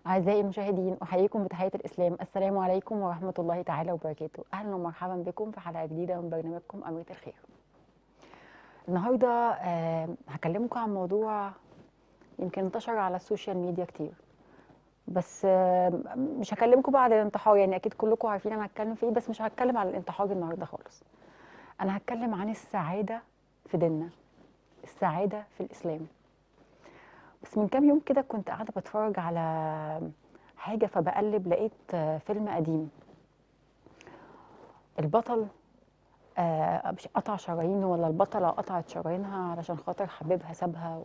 أعزائي المشاهدين أحييكم بتحية الإسلام السلام عليكم ورحمة الله تعالى وبركاته أهلا ومرحبا بكم في حلقة جديدة من برنامجكم أميرة الخير النهاردة آه، هكلمكم عن موضوع يمكن انتشر على السوشيال ميديا كتير بس آه، مش هكلمكم بعد الانتحار يعني أكيد كلكم عارفين أنا هتكلم في إيه بس مش هتكلم عن الانتحار النهاردة خالص أنا هتكلم عن السعادة في ديننا السعادة في الإسلام بس من كام يوم كده كنت قاعدة بتفرج على حاجة فبقلب لقيت آه، فيلم قديم البطل آه، مش قطع شرايينه ولا البطلة قطعت شرايينها علشان خاطر حبيبها سابها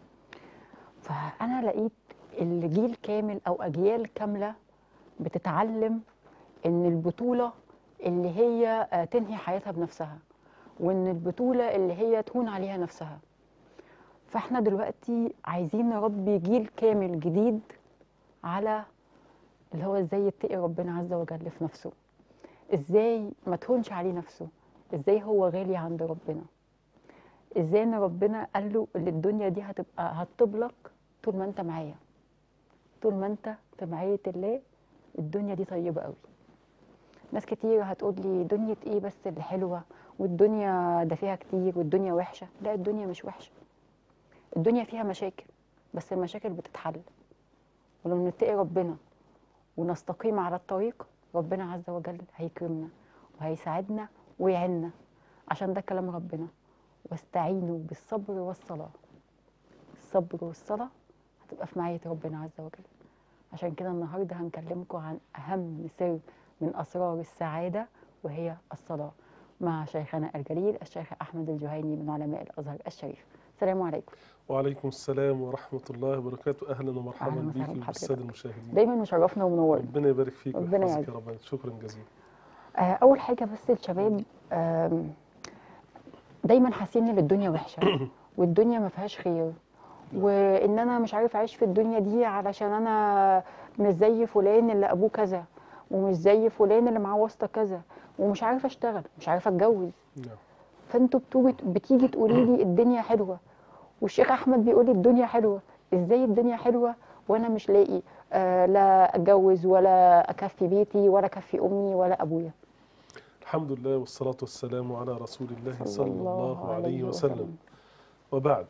فأنا لقيت الجيل كامل أو أجيال كاملة بتتعلم إن البطولة اللي هي آه، تنهي حياتها بنفسها وإن البطولة اللي هي تهون عليها نفسها فاحنا دلوقتي عايزين نربي جيل كامل جديد على اللي هو ازاي يتقي ربنا عز وجل في نفسه ازاي ما تهونش عليه نفسه ازاي هو غالي عند ربنا ازاي ان ربنا قال له ان الدنيا دي هتبقى هتطبلك طول ما انت معايا طول ما انت في معية الله الدنيا دي طيبة قوي ناس كتير هتقول لي دنيا ايه بس اللي حلوة والدنيا ده فيها كتير والدنيا وحشة لا الدنيا مش وحشة الدنيا فيها مشاكل بس المشاكل بتتحل ولما نتقي ربنا ونستقيم على الطريق ربنا عز وجل هيكرمنا وهيساعدنا ويعيننا عشان ده كلام ربنا واستعينوا بالصبر والصلاة الصبر والصلاة هتبقى في معية ربنا عز وجل عشان كده النهاردة هنكلمكم عن أهم سر من أسرار السعادة وهي الصلاة مع شيخنا الجليل الشيخ أحمد الجهيني من علماء الأزهر الشريف السلام عليكم وعليكم السلام ورحمة الله وبركاته أهلا ومرحبا أهلا بيك وسهلا وبالسادة بحضرتك. المشاهدين دايما مشرفنا ومنورنا ربنا يبارك فيك ربنا ويحفظك يا يعزك. رب شكرا جزيلا آه، اول حاجه بس الشباب آم، دايما حاسين ان الدنيا وحشه والدنيا ما فيهاش خير وان انا مش عارف اعيش في الدنيا دي علشان انا مش زي فلان اللي ابوه كذا ومش زي فلان اللي معاه واسطه كذا ومش عارفه اشتغل مش عارفه اتجوز نعم فانتوا بتوجي- بتيجي تقولي لي الدنيا حلوه والشيخ احمد بيقول لي الدنيا حلوه ازاي الدنيا حلوه وانا مش لاقي آه لا اتجوز ولا اكفي بيتي ولا اكفي امي ولا ابويا الحمد لله والصلاة والسلام على رسول الله صلى الله عليه وسلم وبعد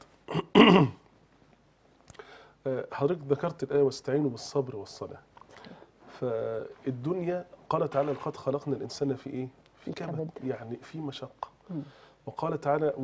آه، حضرتك ذكرت الآية واستعينوا بالصبر والصلاة فالدنيا قال تعالى لقد خلقنا الإنسان في إيه؟ في في كبد كبد. يعني في مشقة مم. وقال تعالى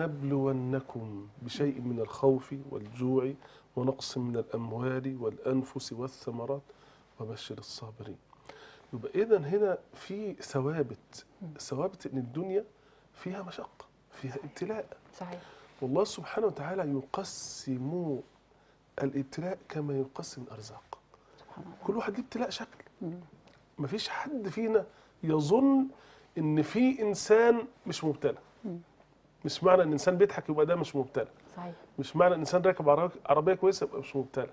ولنبلونكم بشيء من الخوف والجوع ونقص من الأموال والأنفس والثمرات وبشر الصابرين يبقى إذا هنا في ثوابت ثوابت إن الدنيا فيها مشقة فيها ابتلاء صحيح والله سبحانه وتعالى يقسم الابتلاء كما يقسم الأرزاق سبحان الله كل واحد ليه ابتلاء شكل مم. مفيش حد فينا يظن ان في انسان مش مبتلى مم. مش معنى ان انسان بيضحك يبقى ده مش مبتلى صحيح مش معنى ان انسان راكب عربية- عربيه كويسه يبقى مش مبتلى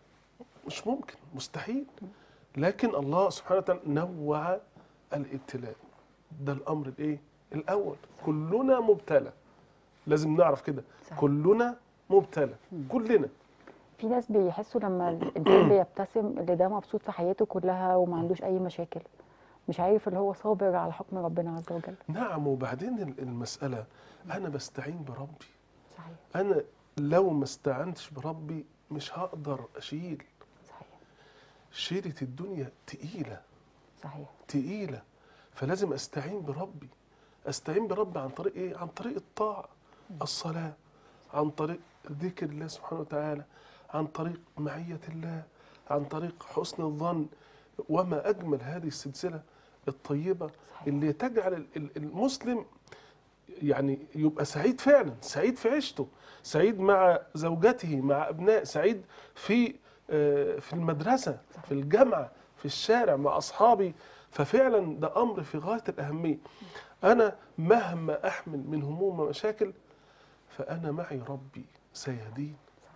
مش ممكن مستحيل لكن الله سبحانه وتعالى نوع الابتلاء ده الامر الايه الاول كلنا مبتلى لازم نعرف كده صحيح. كلنا مبتلى كلنا في ناس بيحسوا لما الانسان بيبتسم اللي ده مبسوط في حياته كلها وما عندوش اي مشاكل مش عارف اللي هو صابر على حكم ربنا عز وجل نعم وبعدين ال- المساله انا بستعين بربي صحيح انا لو ما استعنتش بربي مش هقدر اشيل صحيح شيلة الدنيا تقيلة صحيح تقيلة فلازم استعين بربي استعين بربي عن طريق ايه عن طريق الطاعة الصلاة عن طريق ذكر الله سبحانه وتعالى عن طريق معية الله عن طريق حسن الظن وما أجمل هذه السلسلة الطيبة صحيح. اللي تجعل ال- ال- المسلم يعني يبقى سعيد فعلا سعيد في عيشته سعيد مع زوجته مع أبناء سعيد في آه، في المدرسة في الجامعة في الشارع مع أصحابي ففعلا ده أمر في غاية الأهمية أنا مهما أحمل من هموم ومشاكل فأنا معي ربي سيهديني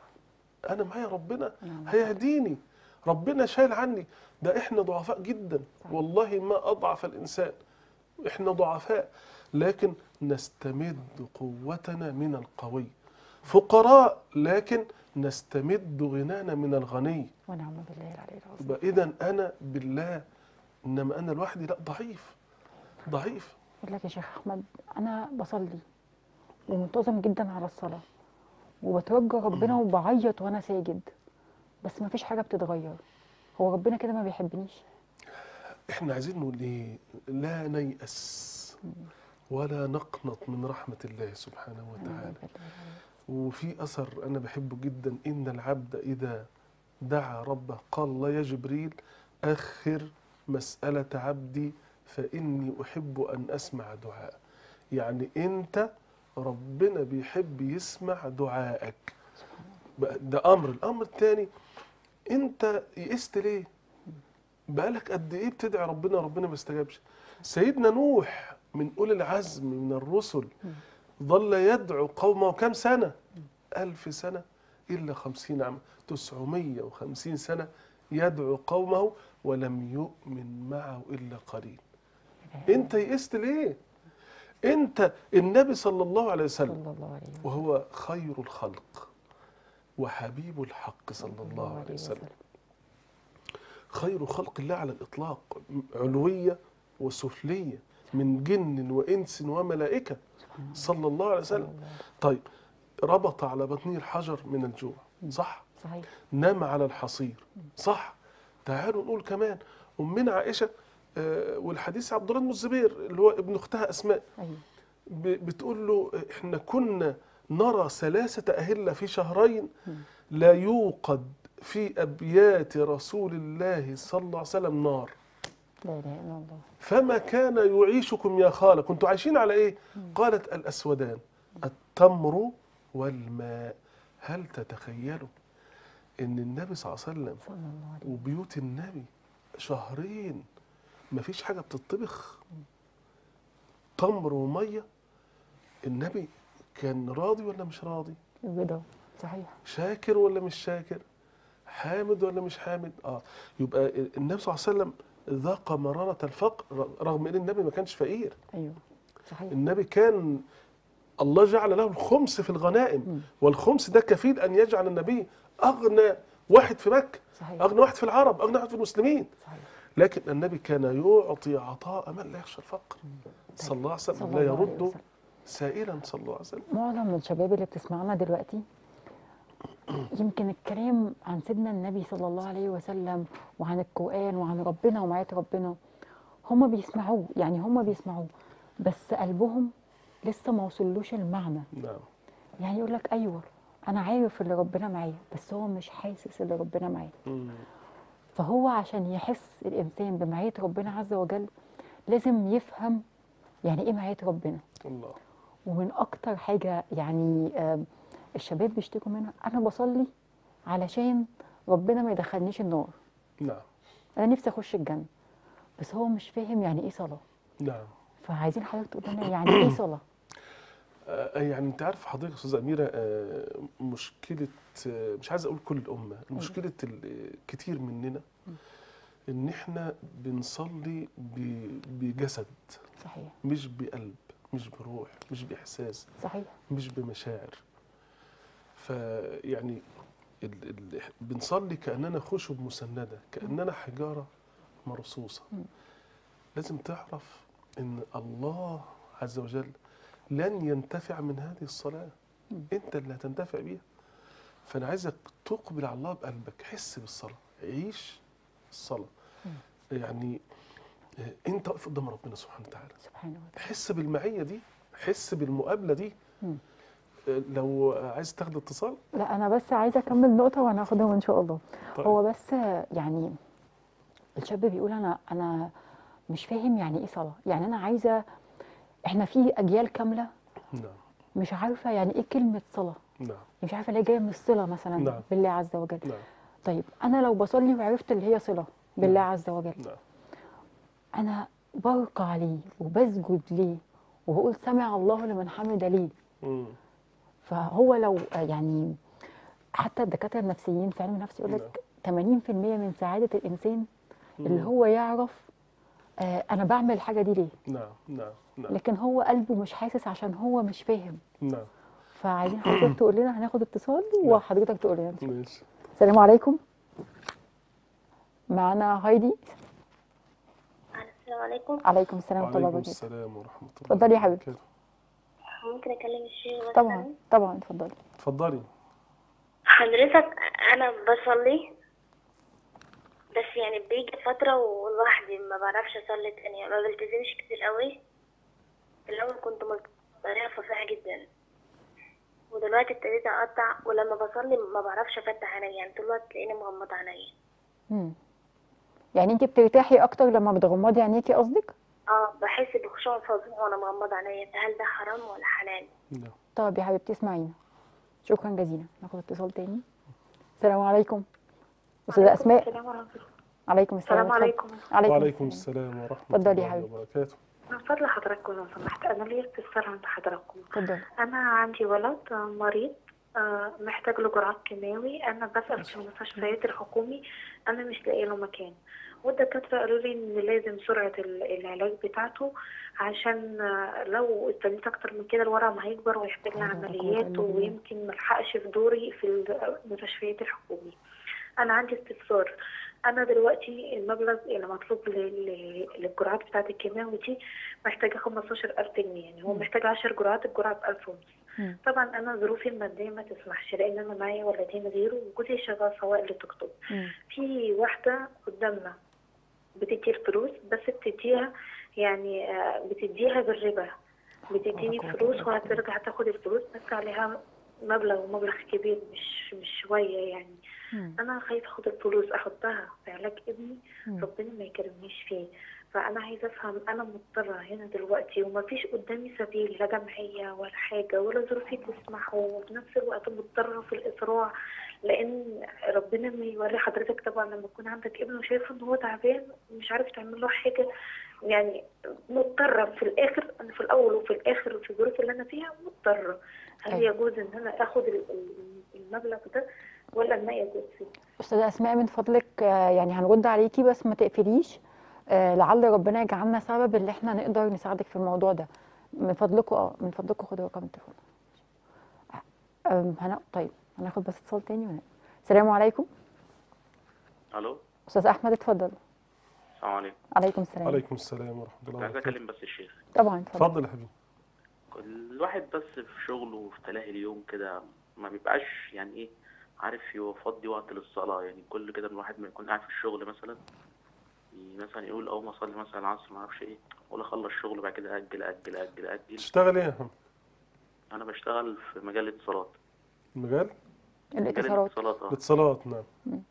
أنا معي ربنا نعم. هيهديني ربنا شايل عني ده إحنا ضعفاء جدا صحيح. والله ما أضعف الإنسان إحنا ضعفاء لكن نستمد قوتنا من القوي فقراء لكن نستمد غنانا من الغني ونعم بالله العلي العظيم يبقى اذا انا بالله انما انا لوحدي لا ضعيف ضعيف يقول لك يا شيخ احمد انا بصلي ومنتظم جدا على الصلاه وبترجى ربنا وبعيط وانا ساجد بس ما فيش حاجه بتتغير هو ربنا كده ما بيحبنيش احنا عايزين نقول ايه لا نيأس ولا نقنط من رحمة الله سبحانه وتعالى وفي أثر أنا بحبه جدا إن العبد إذا دعا ربه قال الله يا جبريل أخر مسألة عبدي فإني أحب أن أسمع دعاء يعني أنت ربنا بيحب يسمع دعائك بقى ده أمر الأمر الثاني أنت يئست ليه بقالك قد إيه بتدعي ربنا ربنا ما استجابش سيدنا نوح من أولي العزم من الرسل ظل يدعو قومه كم سنة ألف سنة إلا خمسين عام تسعمية وخمسين سنة يدعو قومه ولم يؤمن معه إلا قليل أنت يئست ليه أنت النبي صلى الله عليه وسلم صلى الله عليه وسلم وهو خير الخلق وحبيب الحق صلى الله عليه وسلم خير خلق الله على الإطلاق علوية وسفلية من جن وإنس وملائكة صلى الله عليه وسلم طيب ربط على بطنه الحجر من الجوع صح صحيح نام على الحصير صح تعالوا نقول كمان أمنا عائشة آه، والحديث عبد الله بن الزبير اللي هو ابن أختها أسماء ايوه ب- بتقول له احنا كنا نرى ثلاثة أهلة في شهرين لا يوقد في أبيات رسول الله صلى الله عليه وسلم نار لا اله الا الله فما كان يعيشكم يا خالة كنتوا عايشين على ايه قالت الأسودان التمر والماء هل تتخيلوا ان النبي صلى الله عليه وسلم صلى الله عليه وبيوت النبي شهرين مفيش حاجة بتطبخ تمر ومية النبي كان راضي ولا مش راضي البيضة صحيح شاكر ولا مش شاكر حامد ولا مش حامد اه يبقى النبي صلى الله عليه وسلم ذاق مرارة الفقر رغم ان النبي ما كانش فقير ايوه صحيح النبي كان الله جعل له الخمس في الغنائم والخمس ده كفيل ان يجعل النبي اغنى واحد في مكة صحيح اغنى واحد في العرب اغنى واحد في المسلمين صحيح لكن النبي كان يعطي عطاء من لا يخشى الفقر صلى الله عليه صلى وسلم الله لا عليه يرد وسلم. سائلا صلى الله عليه وسلم معظم الشباب اللي بتسمعنا دلوقتي يمكن الكلام عن سيدنا النبي صلى الله عليه وسلم وعن القرآن وعن ربنا ومعية ربنا هم بيسمعوه يعني هم بيسمعوه بس قلبهم لسه ما وصلوش المعنى نعم يعني يقول لك ايوه انا عارف اللي ربنا معايا بس هو مش حاسس اللي ربنا معايا مم. فهو عشان يحس الانسان بمعية ربنا عز وجل لازم يفهم يعني ايه معية ربنا الله ومن اكتر حاجه يعني آم، الشباب بيشتكوا منها انا بصلي علشان ربنا ما يدخلنيش النار نعم انا نفسي اخش الجنه بس هو مش فاهم يعني ايه صلاه نعم فعايزين حضرتك تقول لنا يعني ايه صلاه آه، يعني انت عارف حضرتك يا استاذه اميره آه، مشكله آه، مش عايز اقول كل الامه مشكله ال- كتير مننا ان احنا بنصلي ب- بجسد صحيح مش بقلب مش بروح مش باحساس صحيح مش بمشاعر فيعني ال ال بنصلي كاننا خشب مسنده كاننا حجاره مرصوصه لازم تعرف ان الله عز وجل لن ينتفع من هذه الصلاه انت اللي هتنتفع بيها فانا عايزك تقبل على الله بقلبك حس بالصلاه عيش الصلاه يعني آه، انت واقف قدام ربنا سبحانه وتعالى سبحانه وتعالى حس بالمعيه دي حس بالمقابله دي مم. آه، لو عايز تاخد اتصال لا انا بس عايزه اكمل نقطه وهناخدهم ان شاء الله طيب. هو بس يعني الشاب بيقول انا انا مش فاهم يعني ايه صلاه يعني انا عايزه احنا في اجيال كامله نعم مش عارفه يعني ايه كلمه صلاه نعم مش عارفه ليه جايه من الصله مثلا نعم. بالله عز وجل نعم طيب انا لو بصلي وعرفت اللي هي صله بالله عز وجل نعم انا بركع ليه وبسجد ليه وبقول سمع الله لمن حمد ليه مم. فهو لو آه، يعني حتى الدكاتره النفسيين في علم النفس يقول لك 80% من سعاده الانسان اللي مم. هو يعرف آه انا بعمل الحاجه دي ليه نعم نعم نعم لكن هو قلبه مش حاسس عشان هو مش فاهم نعم فعايزين حضرتك تقول لنا هناخد اتصال وحضرتك تقول لنا ماشي السلام عليكم معانا هايدي السلام عليكم عليكم السلام ورحمه الله وعليكم وبركاته السلام ورحمة الله اتفضلي يا حبيبتي. وبركاته. ممكن اكلم الشيخ بس طبعا طبعا اتفضلي اتفضلي حضرتك انا بصلي بس يعني بيجي فترة ولوحدي ما بعرفش اصلي تاني ما بلتزمش كتير قوي الاول كنت بطريقة فظيعة جدا ودلوقتي ابتديت اقطع ولما بصلي ما بعرفش افتح عيني يعني طول الوقت تلاقيني مغمضة عيني مم. يعني انت بترتاحي اكتر لما بتغمضي عينيكي قصدك اه بحس بخشوع فظيع وانا مغمضة عيني هل ده حرام ولا حلال لا طب يا حبيبتي اسمعينا شكرا جزيلا ناخد اتصال تاني السلام عليكم استاذه اسماء السلام ورحمة الله عليكم السلام السلام اتفضل. عليكم عليكم, وعليكم السلام السلام ورحمة اتفضلي يا الله حبيبي. وبركاته من فضل حضراتكم لو سمحت أنا ليا استفسار عند حضراتكم اتفضلي أنا عندي ولد آه، مريض آه، محتاج له جرعات كيماوي أنا بسأل في المستشفيات الحكومي أنا مش لاقي له مكان والدكاترة قالوا لي إن لازم سرعة ال- العلاج بتاعته عشان آه، لو استنيت أكتر من كده الورم هيكبر ويحتاج حول ولا قوة عمليات إلا بالله. ويمكن ملحقش في دوري في المستشفيات الحكومي أنا عندي استفسار أنا دلوقتي المبلغ اللي مطلوب لل- لل- للجرعات بتاعة الكيماوي دي محتاجة 15000 جنيه يعني هو مم. محتاج 10 جرعات الجرعة ب 1000 ونص مم. طبعا أنا ظروفي المادية ما تسمحش لأن أنا معايا ولدين غيره وجوزي شغال سواق لتوك توك مم. في واحدة قدامنا بتدي الفلوس بس بتديها يعني آه، بتديها بالربا بتديني قوة فلوس إلا بالله. وهترجع تاخد الفلوس بس عليها مبلغ ومبلغ كبير مش مش شوية يعني مم. أنا خايفة أخد الفلوس أحطها في علاج ابني مم. ربنا ما يكرمنيش فيه فأنا عايزة أفهم أنا مضطرة هنا دلوقتي ومفيش قدامي سبيل لا جمعية ولا حاجة ولا ظروفي تسمح وفي نفس الوقت مضطرة في الإسراع لأن ربنا ما يوري حضرتك طبعا لما يكون عندك ابن وشايف إن هو تعبان ومش عارف تعمل له حاجة يعني مضطرة في الآخر أنا في الأول وفي الآخر في الظروف اللي أنا فيها مضطرة هل أيوة. يجوز إن أنا آخد ال- ال- المبلغ ده ولا ما يجوز فيه؟ استاذه اسماء من فضلك آه، يعني هنرد عليكي بس ما تقفليش آه، لعل ربنا يجعلنا سبب اللي احنا نقدر نساعدك في الموضوع ده من فضلكم اه من فضلكم خدوا رقم التليفون آم، هن... طيب هناخد بس اتصال تاني ون... السلام عليكم الو استاذ احمد اتفضل السلام عليكم عليكم السلام وعليكم السلام ورحمة الله كنت عايز وبركاته اكلم بس الشيخ طبعا اتفضل اتفضل يا حبيبي الواحد بس في شغله وفي تلاهي اليوم كده ما بيبقاش يعني ايه عارف يفضي وقت للصلاة يعني كل كده الواحد ما يكون قاعد في الشغل مثلا ي- مثلا يقول اول ما اصلي مثلا العصر ما اعرفش ايه اقول اخلص الشغل بعد كده اجل اجل اجل اجل تشتغل ايه يا محمد؟ انا بشتغل في مجال الاتصالات مجال مجال الاتصالات الاتصالات اه الاتصالات نعم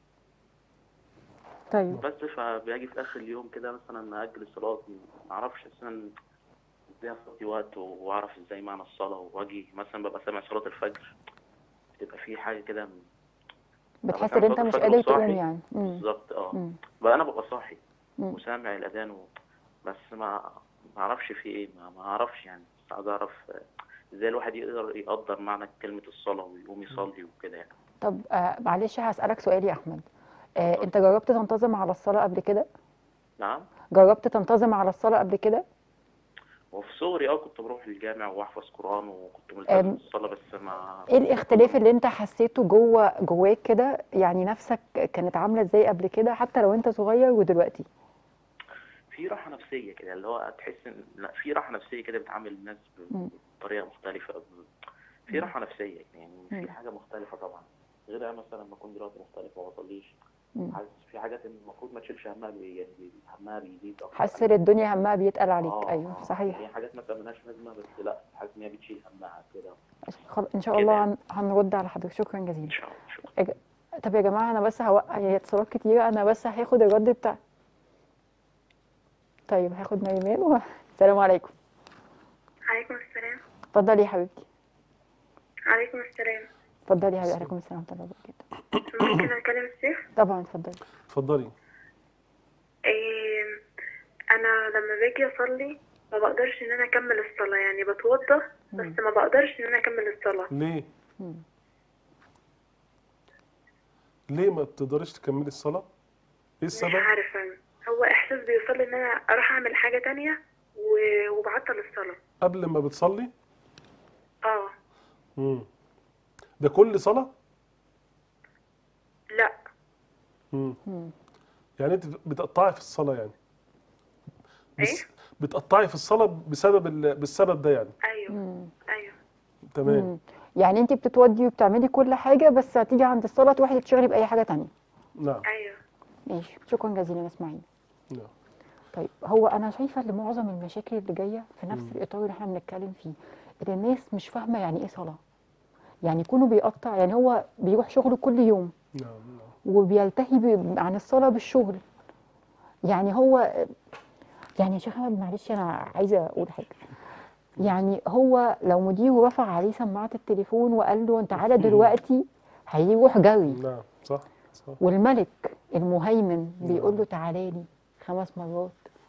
طيب بس فبيجي في اخر اليوم كده مثلا اجل الصلاة ما اعرفش اصلا ازاي افضي وقت واعرف ازاي معنى الصلاة واجي مثلا ببقى سامع صلاة الفجر بتبقى في حاجة كده بتحس كان ان انت صوت مش الفجر قادر تقوم وصاحي. يعني مم. بالظبط اه مم. بقى انا ببقى صاحي مم. وسامع الاذان و... بس ما ما اعرفش في ايه ما ما اعرفش يعني بس عايز اعرف آه، ازاي الواحد يقدر يقدر معنى كلمة الصلاة ويقوم يصلي وكده يعني طب آه معلش هسألك سؤال يا احمد آه اتفضل. انت جربت تنتظم على الصلاة قبل كده نعم جربت تنتظم على الصلاة قبل كده وفي صغري اه كنت بروح الجامع واحفظ قرآن وكنت أم، ملتزم بالصلاة بس ما ايه الاختلاف اللي انت حسيته جوه جواك كده يعني نفسك كانت عامله ازاي قبل كده حتى لو انت صغير ودلوقتي في راحة نفسية كده اللي هو تحس ان لا في راحة نفسية كده بتعامل الناس مم. بطريقة مختلفة في راحة نفسية يعني مم. في حاجة مختلفة طبعا غير أنا مثلا لما أكون دلوقتي مختلف وما بصليش مم. حاسس في حاجات المفروض ما تشيلش همها بي- يعني بي- همها بيزيد أكتر حاسس ان الدنيا همها بيتقل عليك آه، ايوه آه. صحيح هي حاجات مثلا ملهاش لازمة بس لا حاسس إن هي بتشيل همها كده خل- ان شاء كده الله يعني. هن- هنرد على حضرتك شكرا إن جزيلا شاء الله شكرا طب يا جماعه انا بس هوقع هي اتصالات كتيره انا بس هاخد الرد بتاع طيب هاخد نايمان و... السلام عليكم عليكم السلام اتفضلي يا حبيبتي عليكم السلام اتفضلي يا حبيبتي عليكم السلام ورحمه الله وبركاته ممكن اكلم الشيخ طبعا اتفضلي اتفضلي إيه انا لما باجي اصلي ما بقدرش ان انا اكمل الصلاه يعني بتوضى بس ما بقدرش ان انا اكمل الصلاه ليه؟ مم. ليه ما بتقدريش تكملي الصلاة؟ ايه مش السبب؟ عارفه هو احساس بيوصل لي ان انا اروح اعمل حاجه تانية و- وبعطل الصلاه قبل ما بتصلي؟ اه مم. ده كل صلاة لا مم. مم. يعني انت بتقطعي في الصلاة يعني بس إيه؟ بتقطعي في الصلاة بسبب ال... بالسبب ده يعني ايوه مم. ايوه تمام مم. يعني انت بتتودي وبتعملي كل حاجه بس هتيجي عند الصلاه تروحي تشتغلي باي حاجه تانية نعم ايوه ماشي شكرا جزيلا يا اسماعيل نعم طيب هو انا شايفه ان معظم المشاكل اللي جايه في نفس الاطار اللي احنا بنتكلم فيه ان الناس مش فاهمه يعني ايه صلاه يعني يكونوا بيقطع يعني هو بيروح شغله كل يوم نعم نعم وبيلتهي ب- عن الصلاه بالشغل يعني هو يعني يا شيخ احمد معلش انا عايزه اقول حاجه يعني هو لو مديره رفع عليه سماعه التليفون وقال له انت تعالى دلوقتي هيروح جري نعم صح صح والملك المهيمن بيقول له تعالى لي خمس مرات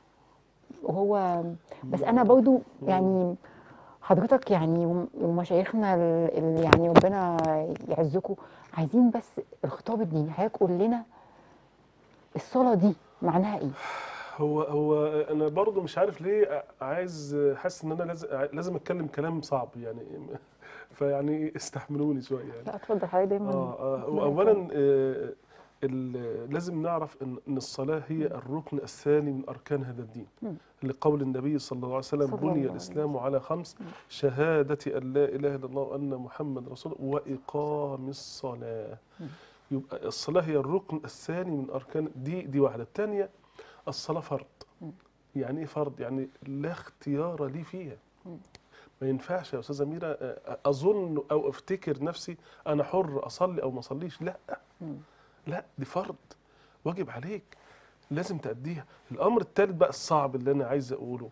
وهو بس انا برضو يعني حضرتك يعني وم- ومشايخنا ال- اللي يعني ربنا يعزكم عايزين بس الخطاب الديني حضرتك قول لنا الصلاه دي معناها ايه؟ هو هو انا برضو مش عارف ليه عايز حاسس ان انا لازم لازم اتكلم كلام صعب يعني فيعني استحملوني شويه يعني لا اتفضل حضرتك دايما اه اه ربنا واولا يكرمك. آه، ال- لازم نعرف ان ان الصلاه هي الركن الثاني من اركان هذا الدين مم. لقول النبي صلى الله عليه وسلم صلى الله بني عليه الاسلام على خمس شهاده ان لا اله الا الله وان محمد رسول الله واقام الصلاه يبقى الصلاه هي الركن الثاني من اركان دي دي واحده الثانيه الصلاه فرض يعني ايه فرض يعني لا اختيار لي فيها ما ينفعش يا استاذه اميره آه، اظن او افتكر نفسي انا حر اصلي او ما اصليش لا لا دي فرض واجب عليك لازم تأديها الامر الثالث بقى الصعب اللي انا عايز اقوله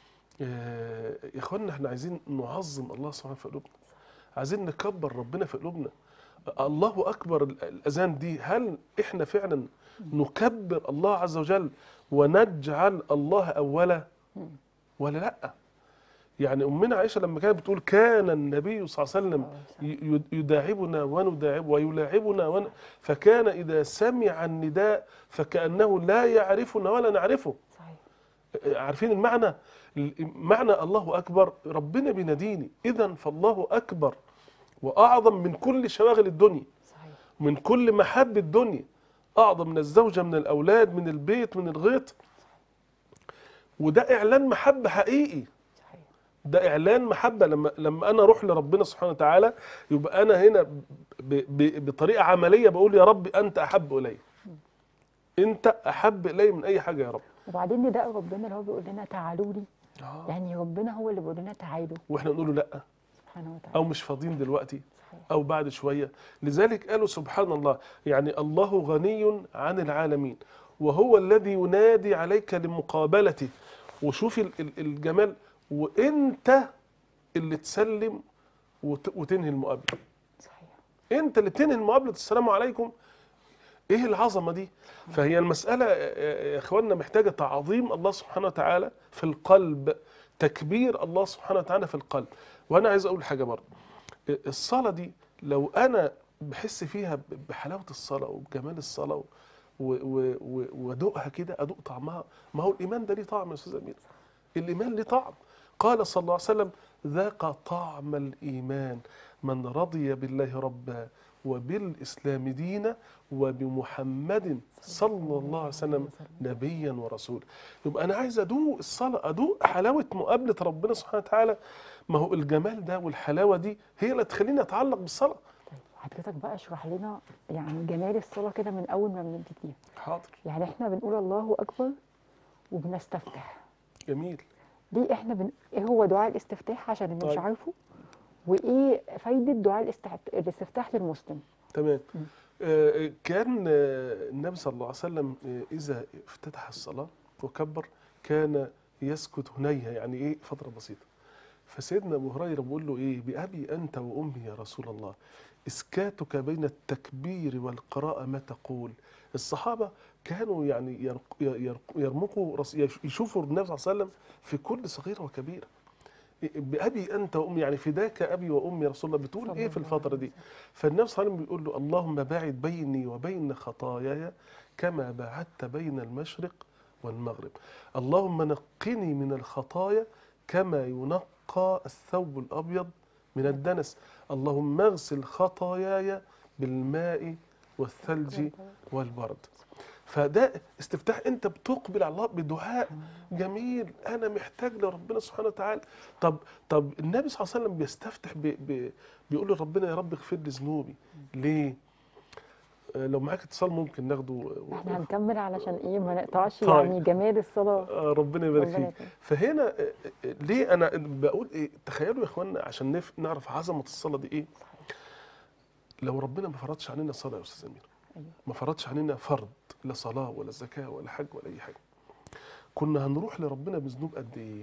آه، يا اخوانا احنا عايزين نعظم الله سبحانه في قلوبنا عايزين نكبر ربنا في قلوبنا الله اكبر ال- الاذان دي هل احنا فعلا نكبر الله عز وجل ونجعل الله اولا ولا لا يعني امنا عائشه لما كانت بتقول كان النبي صلى الله عليه وسلم ي- يداعبنا ونداعب ويلاعبنا ون... فكان اذا سمع النداء فكانه لا يعرفنا ولا نعرفه صحيح عارفين المعنى معنى الله اكبر ربنا بيناديني اذا فالله اكبر واعظم من كل شواغل الدنيا صحيح من كل محب الدنيا اعظم من الزوجه من الاولاد من البيت من الغيط وده اعلان محبه حقيقي صحيح ده اعلان محبه لما لما انا اروح لربنا سبحانه وتعالى يبقى انا هنا ب ب بطريقه عمليه بقول يا رب انت احب الي انت احب الي من اي حاجه يا رب وبعدين نداء ربنا اللي هو بيقول لنا تعالوا لي يعني ربنا هو اللي بيقول لنا تعالوا واحنا نقول له لا سبحانه وتعالى او مش فاضيين دلوقتي صحيح او بعد شويه لذلك قالوا سبحان الله يعني الله غني عن العالمين وهو الذي ينادي عليك لمقابلته وشوف ال- ال- الجمال وانت اللي تسلم وت- وتنهي المقابله صحيح انت اللي تنهي المقابله السلام عليكم ايه العظمه دي فهي المساله يا يا اخواننا محتاجه تعظيم الله سبحانه وتعالى في القلب تكبير الله سبحانه وتعالى في القلب وانا عايز اقول حاجه برضه الصلاه دي لو انا بحس فيها ب- بحلاوه الصلاه وبجمال الصلاه و- و- و- وادوقها كده ادوق طعمها ما هو الايمان ده ليه طعم يا استاذ امير الايمان ليه طعم قال صلى الله عليه وسلم ذاق طعم الايمان من رضي بالله ربا وبالاسلام دينا وبمحمد صلى الله عليه وسلم نبيا ورسولا يبقى انا عايز ادوق الصلاه ادوق حلاوه مقابله ربنا سبحانه وتعالى ما هو الجمال ده والحلاوه دي هي اللي تخليني اتعلق بالصلاه طيب حضرتك بقى اشرح لنا يعني جمال الصلاه كده من اول ما بنبتديها حاضر يعني احنا بنقول الله اكبر وبنستفتح جميل ليه احنا بن... ايه هو دعاء الاستفتاح عشان اللي مش طيب. عارفه وايه فايده دعاء الاستفتاح, الاستفتاح للمسلم تمام آه، كان آه، النبي صلى الله عليه وسلم آه، إذا افتتح الصلاة وكبر كان يسكت هنيها يعني إيه فترة بسيطة فسيدنا أبو هريرة بيقول له إيه بأبي أنت وأمي يا رسول الله إسكاتك بين التكبير والقراءة ما تقول الصحابة كانوا يعني يرق- يرق- يرمقوا رس- يشوفوا النبي صلى الله عليه وسلم في كل صغيرة وكبيرة بأبي أنت وأمي يعني فداك أبي وأمي يا رسول الله بتقول إيه في الفترة دي فالنبي صلى الله عليه وسلم بيقول له اللهم باعد بيني وبين خطاياي كما باعدت بين المشرق والمغرب اللهم نقني من الخطايا كما ينقى الثوب الأبيض من الدنس اللهم اغسل خطاياي بالماء والثلج والبرد فده استفتاح انت بتقبل على الله بدعاء جميل انا محتاج لربنا سبحانه وتعالى طب طب النبي صلى الله عليه وسلم بيستفتح ب ب بيقول لربنا يا رب اغفر لي ذنوبي ليه آه، لو معاك اتصال ممكن ناخده و- احنا هنكمل علشان ايه ما نقطعش طيب. يعني جمال الصلاه آه، ربنا يبارك ربنا فيك يكرمك. فهنا آه، آه، ليه انا بقول ايه تخيلوا يا اخوانا عشان نف- نعرف عظمه الصلاه دي ايه لو ربنا ما فرضش علينا الصلاه يا استاذ امير أيوة. ما فرضش علينا فرض لا صلاه ولا زكاه ولا حج ولا اي حاجه كنا هنروح لربنا بذنوب قد ايه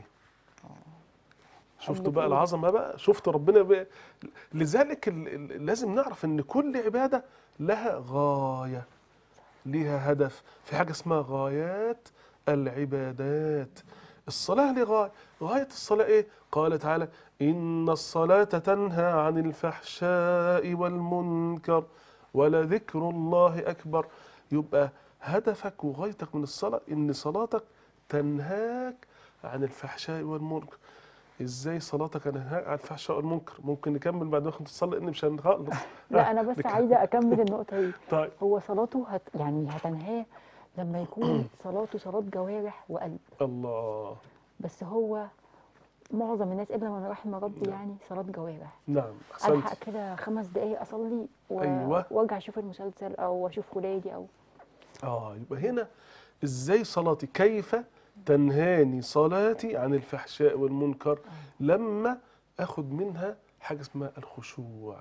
شفتوا بقى إيه؟ العظمه بقى شفتوا ربنا بقى لذلك ال- ال- لازم نعرف ان كل عباده لها غايه ليها هدف في حاجه اسمها غايات العبادات الصلاه لها غايه غايه الصلاه ايه قال تعالى ان الصلاه تنهى عن الفحشاء والمنكر ولذكر الله اكبر يبقى هدفك وغايتك من الصلاه ان صلاتك تنهاك عن الفحشاء والمنكر ازاي صلاتك هتنهاك عن الفحشاء والمنكر ممكن نكمل بعد ما ناخد الصلاه لان مش هنخلص لا انا بس نكمل. عايزه اكمل النقطه دي طيب هو صلاته هت يعني هتنهاه لما يكون صلاته صلاه جوارح وقلب الله بس هو معظم الناس الا من رحم ربي يعني صلاه جوارح نعم احسنت الحق كده خمس دقايق اصلي و... أيوة. وارجع اشوف المسلسل او اشوف ولادي او اه يبقى هنا ازاي صلاتي كيف تنهاني صلاتي عن الفحشاء والمنكر لما اخد منها حاجه اسمها الخشوع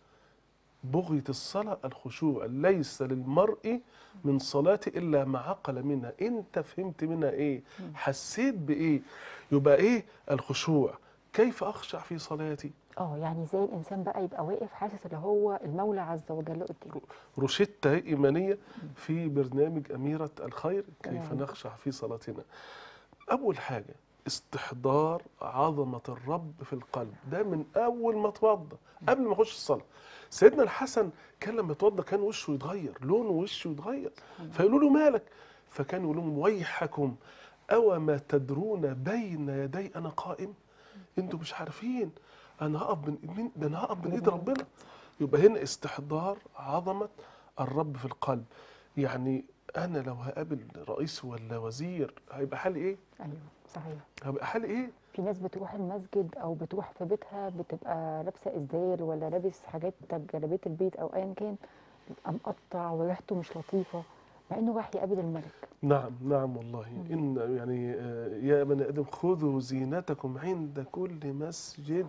بغية الصلاة الخشوع ليس للمرء من صلاته إلا ما عقل منها أنت فهمت منها إيه حسيت بإيه يبقى إيه الخشوع كيف أخشع في صلاتي اه يعني زي الانسان بقى يبقى واقف حاسس اللي هو المولى عز وجل قدامه روشتة إيمانية في برنامج أميرة الخير كيف تمام. نخشع في صلاتنا أول حاجة استحضار عظمة الرب في القلب ده من أول ما توضى قبل ما يخش الصلاة سيدنا الحسن كان لما يتوضى كان وشه يتغير لون وشه يتغير فيقولوا له مالك فكان يقول لهم ويحكم أو ما تدرون بين يدي أنا قائم انتوا مش عارفين انا هقف من مين ده انا هقف من ايد ربنا يبقى هنا استحضار عظمه الرب في القلب يعني انا لو هقابل رئيس ولا وزير هيبقى حالي ايه ايوه صحيح هيبقى حالي ايه في ناس بتروح المسجد او بتروح في بيتها بتبقى لابسه ازدال ولا لابس حاجات جلابيه البيت او ايا كان بيبقى مقطع وريحته مش لطيفه مع انه راح يقابل الملك نعم نعم والله ان يعني آه، يا بني ادم خذوا زينتكم عند كل مسجد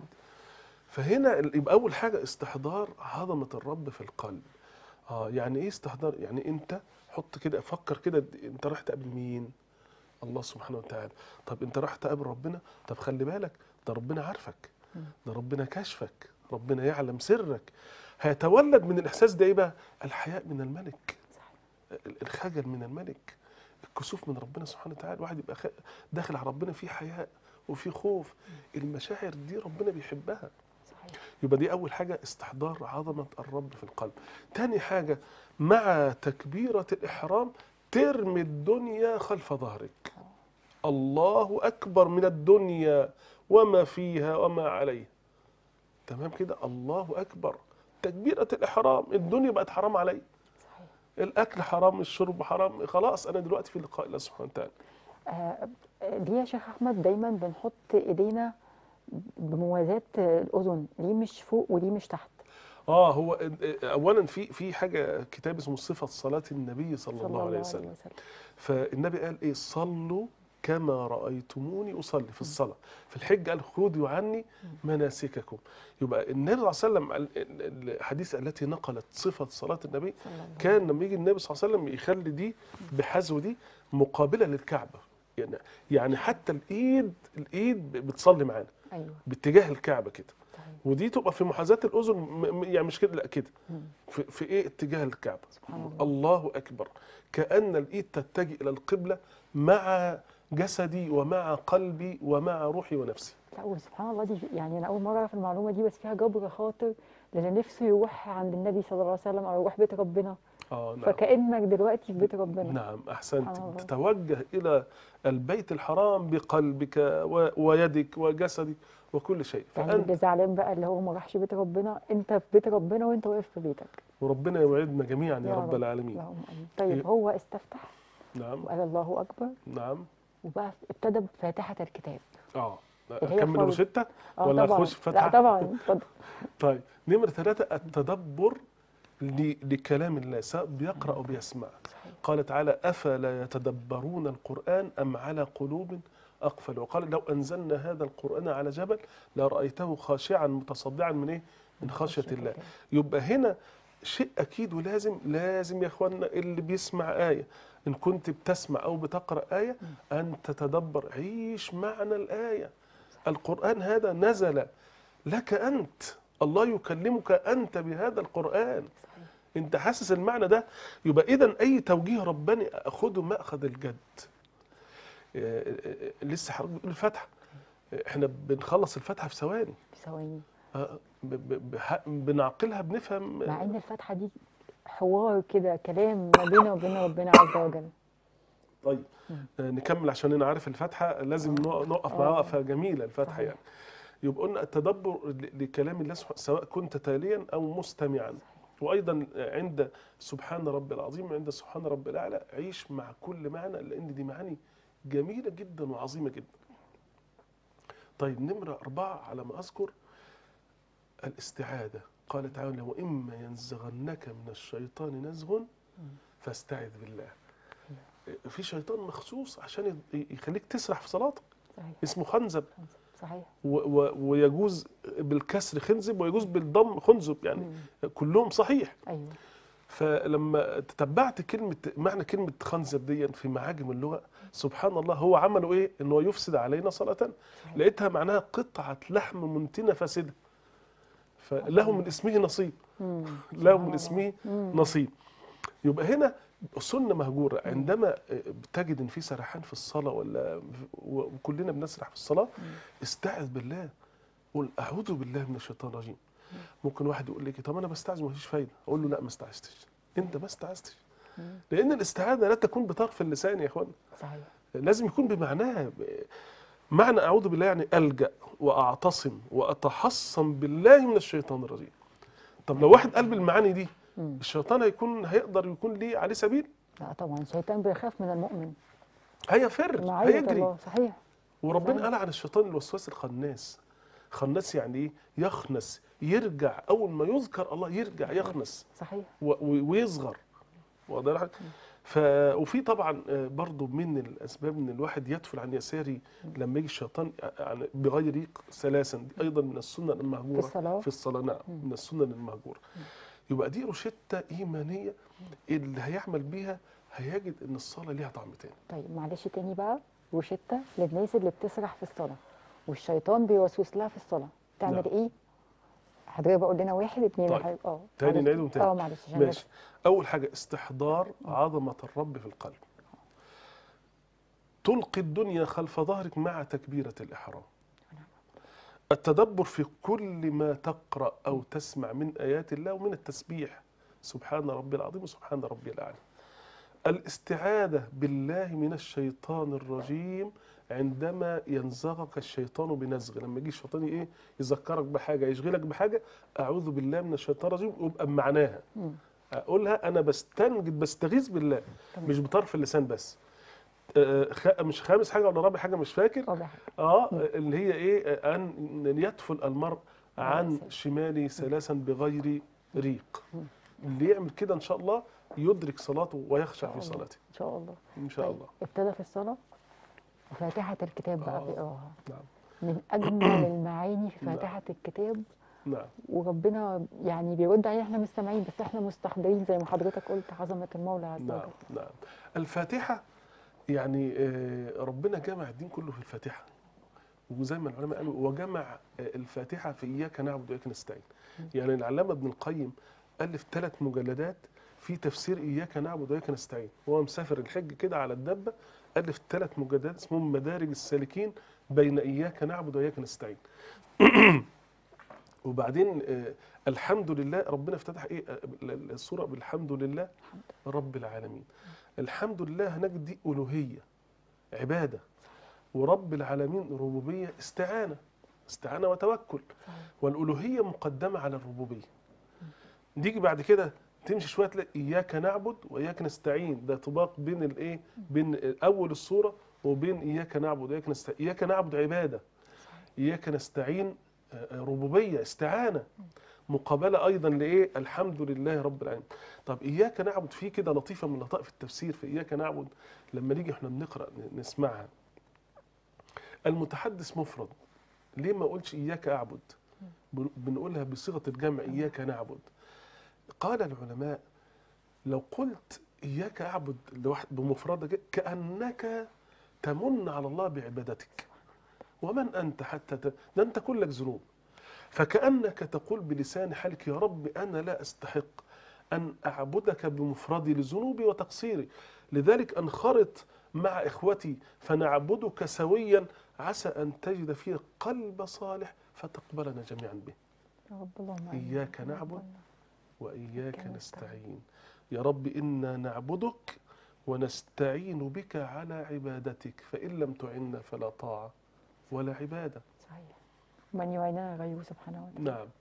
فهنا ال- يبقى اول حاجه استحضار عظمه الرب في القلب اه يعني ايه استحضار يعني انت حط كده فكر كده د- انت رايح تقابل مين الله سبحانه وتعالى طب انت رايح تقابل ربنا طب خلي بالك ده ربنا عارفك ده ربنا كاشفك ربنا يعلم سرك هيتولد من الاحساس ده ايه بقى الحياء من الملك ال- الخجل من الملك الكسوف من ربنا سبحانه وتعالى الواحد يبقى خ- داخل على ربنا فيه حياء وفيه خوف المشاعر دي ربنا بيحبها صحيح يبقى دي أول حاجة استحضار عظمة الرب في القلب تاني حاجة مع تكبيرة الإحرام ترمي الدنيا خلف ظهرك الله أكبر من الدنيا وما فيها وما عليها تمام كده الله أكبر تكبيرة الإحرام الدنيا بقت حرام علي صحيح الأكل حرام الشرب حرام خلاص أنا دلوقتي في لقاء الله سبحانه وتعالى آه ليه يا شيخ احمد دايما بنحط ايدينا بموازاه الاذن ليه مش فوق وليه مش تحت اه هو اولا في في حاجه كتاب اسمه صفه صلاه النبي صلى, الله عليه وسلم فالنبي قال ايه صلوا كما رايتموني اصلي في الصلاه في الحج قال خذوا عني مناسككم يبقى النبي صلى الله عليه وسلم ال- ال- الحديث التي نقلت صفه صلاه النبي صلى الله عليه كان لما يجي النبي صلى الله عليه وسلم يخلي دي بحذو دي مقابله للكعبه يعني يعني حتى الايد الايد بتصلي معانا ايوه باتجاه الكعبه كده صحيح ودي تبقى في محاذاه الاذن م- م- يعني مش كده لا كده مم. في, في ايه اتجاه الكعبه سبحان الله. الله اكبر كان الايد تتجه الى القبله مع جسدي ومع قلبي ومع روحي ونفسي لا وسبحان الله دي يعني انا اول مره اعرف المعلومه دي بس فيها جبر خاطر للي نفسه يروح عند النبي صلى الله عليه وسلم او يروح بيت ربنا اه نعم فكانك دلوقتي في بيت ربنا نعم احسنت سبحان الله. تتوجه الى البيت الحرام بقلبك و- ويدك وجسدك وكل شيء يعني فانت اللي زعلان بقى اللي هو ما راحش بيت ربنا انت في بيت ربنا وانت واقف في بيتك وربنا يوعدنا جميعا يا يا رب رب. العالمين اللهم امين طيب إيه. هو استفتح نعم وقال الله اكبر نعم وبقى ابتدى بفاتحه الكتاب اه اللي هي اكمل فرض. روشته اه ولا طبعا اخش في فتحه لا طبعا اتفضل طيب نمرة ثلاثة التدبر ل- لكلام الله سواء بيقرأ أو بيسمع صحيح. قال تعالى أفلا يتدبرون القرآن أم على قلوب أقفل وقال لو أنزلنا هذا القرآن على جبل لرأيته خاشعا متصدعا من إيه؟ من خشية الله يبقى هنا شيء أكيد ولازم لازم يا إخوانا اللي بيسمع آية إن كنت بتسمع أو بتقرأ آية أن تتدبر عيش معنى الآية القرآن هذا نزل لك أنت الله يكلمك أنت بهذا القرآن صحيح. أنت حاسس المعنى ده يبقى إذا أي توجيه رباني أخده مأخذ الجد آه، آه، آه، لسه حضرتك بتقول الفتحة آه، احنا بنخلص الفتحة في ثواني ثواني آه، ب- ب- بح- بنعقلها بنفهم مع ان الفاتحه دي حوار كده كلام ما بيننا وبين ربنا عز وجل طيب آه، نكمل عشان انا عارف الفاتحه لازم نق- نقف معاها آه. وقفه جميله الفاتحه صحيح. يعني يبقى قلنا التدبر ل- لكلام الله سبحانه سواء كنت تاليا او مستمعا وايضا عند سبحان رب العظيم عند سبحان رب الاعلى عيش مع كل معنى لان دي معاني جميله جدا وعظيمه جدا طيب نمره اربعه على ما اذكر الاستعاذه قال تعالى واما ينزغنك من الشيطان نزغ فاستعذ بالله في شيطان مخصوص عشان ي- يخليك تسرح في صلاتك صحيح اسمه خنزب صحيح و و ويجوز بالكسر خنزب ويجوز بالضم خنزب يعني كلهم صحيح ايوه فلما تتبعت كلمة معنى كلمة خنزب دي في معاجم اللغة سبحان الله هو عمله ايه؟ ان هو يفسد علينا صلاة لقيتها معناها قطعة لحم منتنة فاسدة فله من اسمه نصيب مم. له سبحان من اسمه مم. نصيب يبقى هنا سنة مهجورة عندما بتجد ان في سرحان في الصلاة ولا وكلنا بنسرح في الصلاة استعذ بالله قول اعوذ بالله من الشيطان الرجيم ممكن واحد يقول لك طب انا بستعذ مفيش فايدة اقول له لا ما استعذتش انت ما استعذتش لان الاستعاذة لا تكون بطرف اللسان يا اخوانا صحيح لازم يكون بمعناها معنى اعوذ بالله يعني الجا واعتصم واتحصن بالله من الشيطان الرجيم طب لو واحد قال بالمعاني دي مم. الشيطان هيكون هيقدر يكون ليه عليه سبيل لا طبعا الشيطان بيخاف من المؤمن هيفر معية هيجري الله صحيح وربنا صحيح. قال عن الشيطان الوسواس الخناس خناس يعني ايه يخنس يرجع اول ما يذكر الله يرجع يخنس صحيح و- و- ويصغر واخد بالك؟ ف وفي طبعا آه، برضو من الاسباب ان الواحد يدفل عن يساره لما يجي الشيطان يعني بغير ريق ثلاثا دي ايضا من السنن المهجوره في الصلاة؟ في الصلاه نعم من السنن المهجوره يبقى دي روشته ايمانيه اللي هيعمل بيها هيجد ان الصلاه ليها طعم تاني طيب معلش تاني بقى روشتة للناس اللي بتسرح في الصلاة والشيطان بيوسوس لها في الصلاة تعمل نعم. ايه؟ حضرتك بقول لنا واحد اتنين طيب. حضرتك- اه تاني معلش. نعيدهم تاني اه معلش عشان ماشي اول حاجه استحضار عظمه الرب في القلب تلقي الدنيا خلف ظهرك مع تكبيره الاحرام التدبر في كل ما تقرا او تسمع من ايات الله ومن التسبيح سبحان ربي العظيم وسبحان ربي الاعلى الاستعاذه بالله من الشيطان الرجيم عندما ينزغك الشيطان بنزغ لما يجي الشيطان ايه يذكرك بحاجه يشغلك بحاجه اعوذ بالله من الشيطان الرجيم ويبقى بمعناها مم. اقولها انا بستنجد بستغيث بالله تمام. مش بطرف اللسان بس آه، خ- مش خامس حاجه ولا رابع حاجه مش فاكر رابع اه اللي هي ايه آه، ان أن يدفل المرء عن سلام. شماله ثلاثا بغير ريق اللي يعمل كده ان شاء الله يدرك صلاته ويخشع في الله. صلاته ان شاء الله ان شاء طيب، الله ابتدى في الصلاة وفاتحة الكتاب بقى آه. بيقراها نعم من اجمل المعاني في نعم. فاتحة الكتاب نعم وربنا يعني بيرد علينا احنا مش سامعين بس احنا مستحضرين زي ما حضرتك قلت عظمة المولى عز نعم وجل نعم الفاتحة يعني آه، ربنا جمع الدين كله في الفاتحة وزي ما العلماء قالوا وجمع آه، الفاتحة في إياك نعبد وإياك نستعين يعني العلامة ابن القيم ألف ثلاث مجلدات في تفسير إياك نعبد وإياك نستعين وهو مسافر الحج كده على الدبة ألف ثلاث مجلدات اسمهم مدارج السالكين بين إياك نعبد وإياك نستعين وبعدين آه، الحمد لله ربنا افتتح ايه آه، ال- السوره بالحمد لله رب العالمين الحمد لله هناك دي الوهيه عباده ورب العالمين ربوبيه استعانه استعانه وتوكل صحيح. والالوهيه مقدمه على الربوبيه نيجي بعد كده تمشي شويه تلاقي اياك نعبد واياك نستعين ده طباق بين الايه بين اول السوره وبين اياك نعبد واياك نستعين اياك نعبد عباده اياك نستعين آه، آه، ربوبيه استعانه مقابله ايضا لايه الحمد لله رب العالمين طب اياك نعبد في كده لطيفه من لطائف التفسير في اياك نعبد لما نيجي احنا بنقرا ن- نسمعها المتحدث مفرد ليه ما اقولش اياك اعبد بن- بنقولها بصيغه الجمع اياك نعبد قال العلماء لو قلت اياك اعبد لوحد بمفردك كده، كانك تمن على الله بعبادتك ومن انت حتى ت... ده انت كلك ذنوب فكانك تقول بلسان حالك يا رب انا لا استحق ان اعبدك بمفردي لذنوبي وتقصيري لذلك انخرط مع اخوتي فنعبدك سويا عسى ان تجد فيه قلب صالح فتقبلنا جميعا به يا رب اللهم آمين. إياك يا رب نعبد اللهم. وإياك نستعين. نستعين يا رب إنا نعبدك ونستعين بك على عبادتك فإن لم تعنا فلا طاعة ولا عبادة صحيح من يعيننا غيره سبحانه وتعالى نعم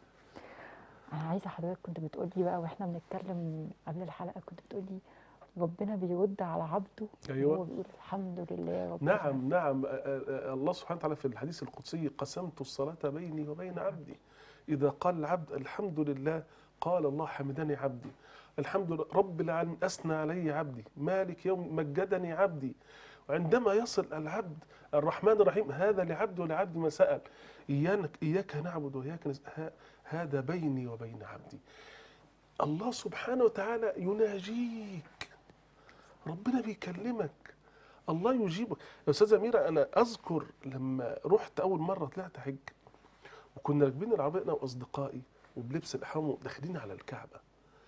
انا عايزه حضرتك كنت بتقولي بقى واحنا بنتكلم قبل الحلقه كنت بتقولي ربنا بيرد على عبده أيوة. وهو بيقول الحمد لله رب نعم نعم آه، آه، آه، الله سبحانه وتعالى في الحديث القدسي قسمت الصلاة بيني وبين عبدي إذا قال العبد الحمد لله قال الله حمدني عبدي الحمد لله رب العالمين أثنى علي عبدي مالك يوم مجدني عبدي وعندما يصل العبد الرحمن الرحيم هذا لعبد ولعبد ما سأل إياك, إياك نعبد وإياك نس... ها- هذا بيني وبين عبدي الله سبحانه وتعالى يناجيك ربنا بيكلمك الله يجيبك يا استاذه اميره انا اذكر لما رحت اول مره طلعت حج وكنا راكبين العربيه انا واصدقائي وبلبس الاحرام وداخلين على الكعبه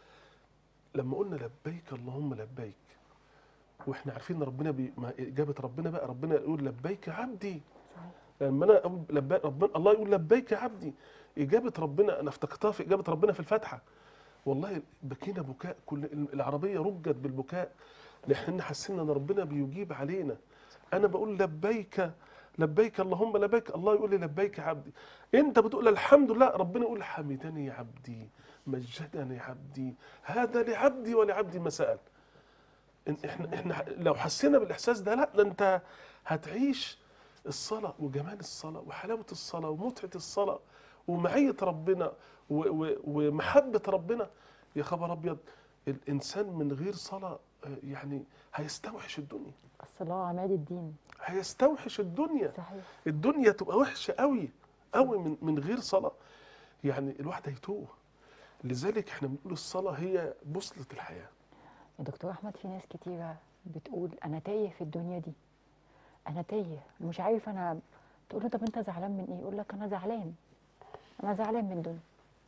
لما قلنا لبيك اللهم لبيك واحنا عارفين ان ربنا بي... ما اجابه ربنا بقى ربنا يقول لبيك عبدي صحيح. لما انا اقول لبيك ربنا الله يقول لبيك عبدي اجابه ربنا انا افتكرتها في اجابه ربنا في الفاتحه والله بكينا بكاء كل العربيه رجت بالبكاء لان حسينا ان ربنا بيجيب علينا انا بقول لبيك لبيك اللهم لبيك الله يقول لي لبيك عبدي انت بتقول الحمد لله ربنا يقول حمدني عبدي مجدني عبدي هذا لعبدي ولعبدي ما سال إن- احنا احنا لو حسينا بالاحساس ده لا ده انت هتعيش الصلاه وجمال الصلاه وحلاوه الصلاه ومتعه الصلاه ومعيه ربنا و- و- ومحبه ربنا يا خبر ابيض الانسان من غير صلاه آه، يعني هيستوحش الدنيا الصلاه عماد الدين هيستوحش الدنيا صحيح الدنيا تبقى وحشه قوي قوي من من غير صلاه يعني الواحد هيتوه لذلك احنا بنقول الصلاه هي بوصله الحياه يا دكتور احمد في ناس كتيره بتقول انا تايه في الدنيا دي انا تايه مش عارف انا تقول له طب انت زعلان من ايه يقول لك انا زعلان انا زعلان من الدنيا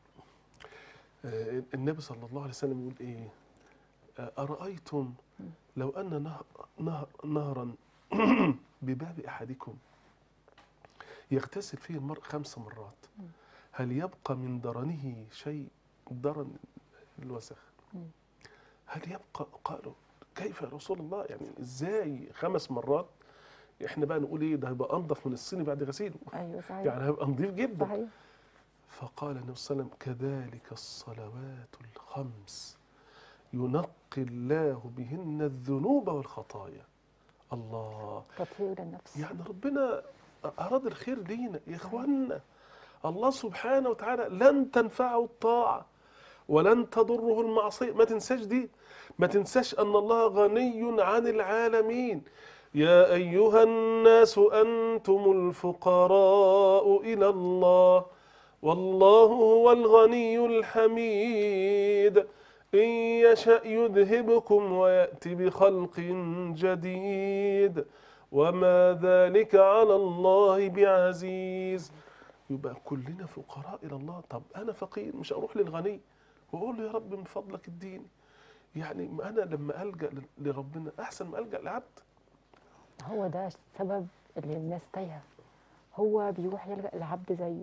آه، النبي صلى الله عليه وسلم يقول ايه آه، ارايتم لو ان نهر نهر نهرا بباب احدكم يغتسل فيه المرء خمس مرات هل يبقى من درنه شيء درن الوسخ هل يبقى قالوا كيف يا رسول الله يعني ازاي خمس مرات احنا بقى نقول ايه ده هيبقى انضف من الصيني بعد غسيله ايوه صحيح يعني هيبقى نظيف جدا صحيح فقال النبي صلى الله عليه وسلم كذلك الصلوات الخمس ينقي الله بهن الذنوب والخطايا الله تطهير للنفس يعني ربنا أراد الخير لينا يا إخواننا الله سبحانه وتعالى لن تنفعه الطاعة ولن تضره المعصية ما تنساش دي ما تنساش أن الله غني عن العالمين يا أيها الناس أنتم الفقراء إلى الله والله هو الغني الحميد إن يشأ يذهبكم ويأتي بخلق جديد وما ذلك على الله بعزيز يبقى كلنا فقراء إلى الله طب أنا فقير مش أروح للغني وأقول له يا رب من فضلك اديني يعني ما أنا لما ألجأ ل- لربنا أحسن ما ألجأ لعبد هو ده السبب اللي الناس تايهه هو بيروح يلجأ لعبد زيه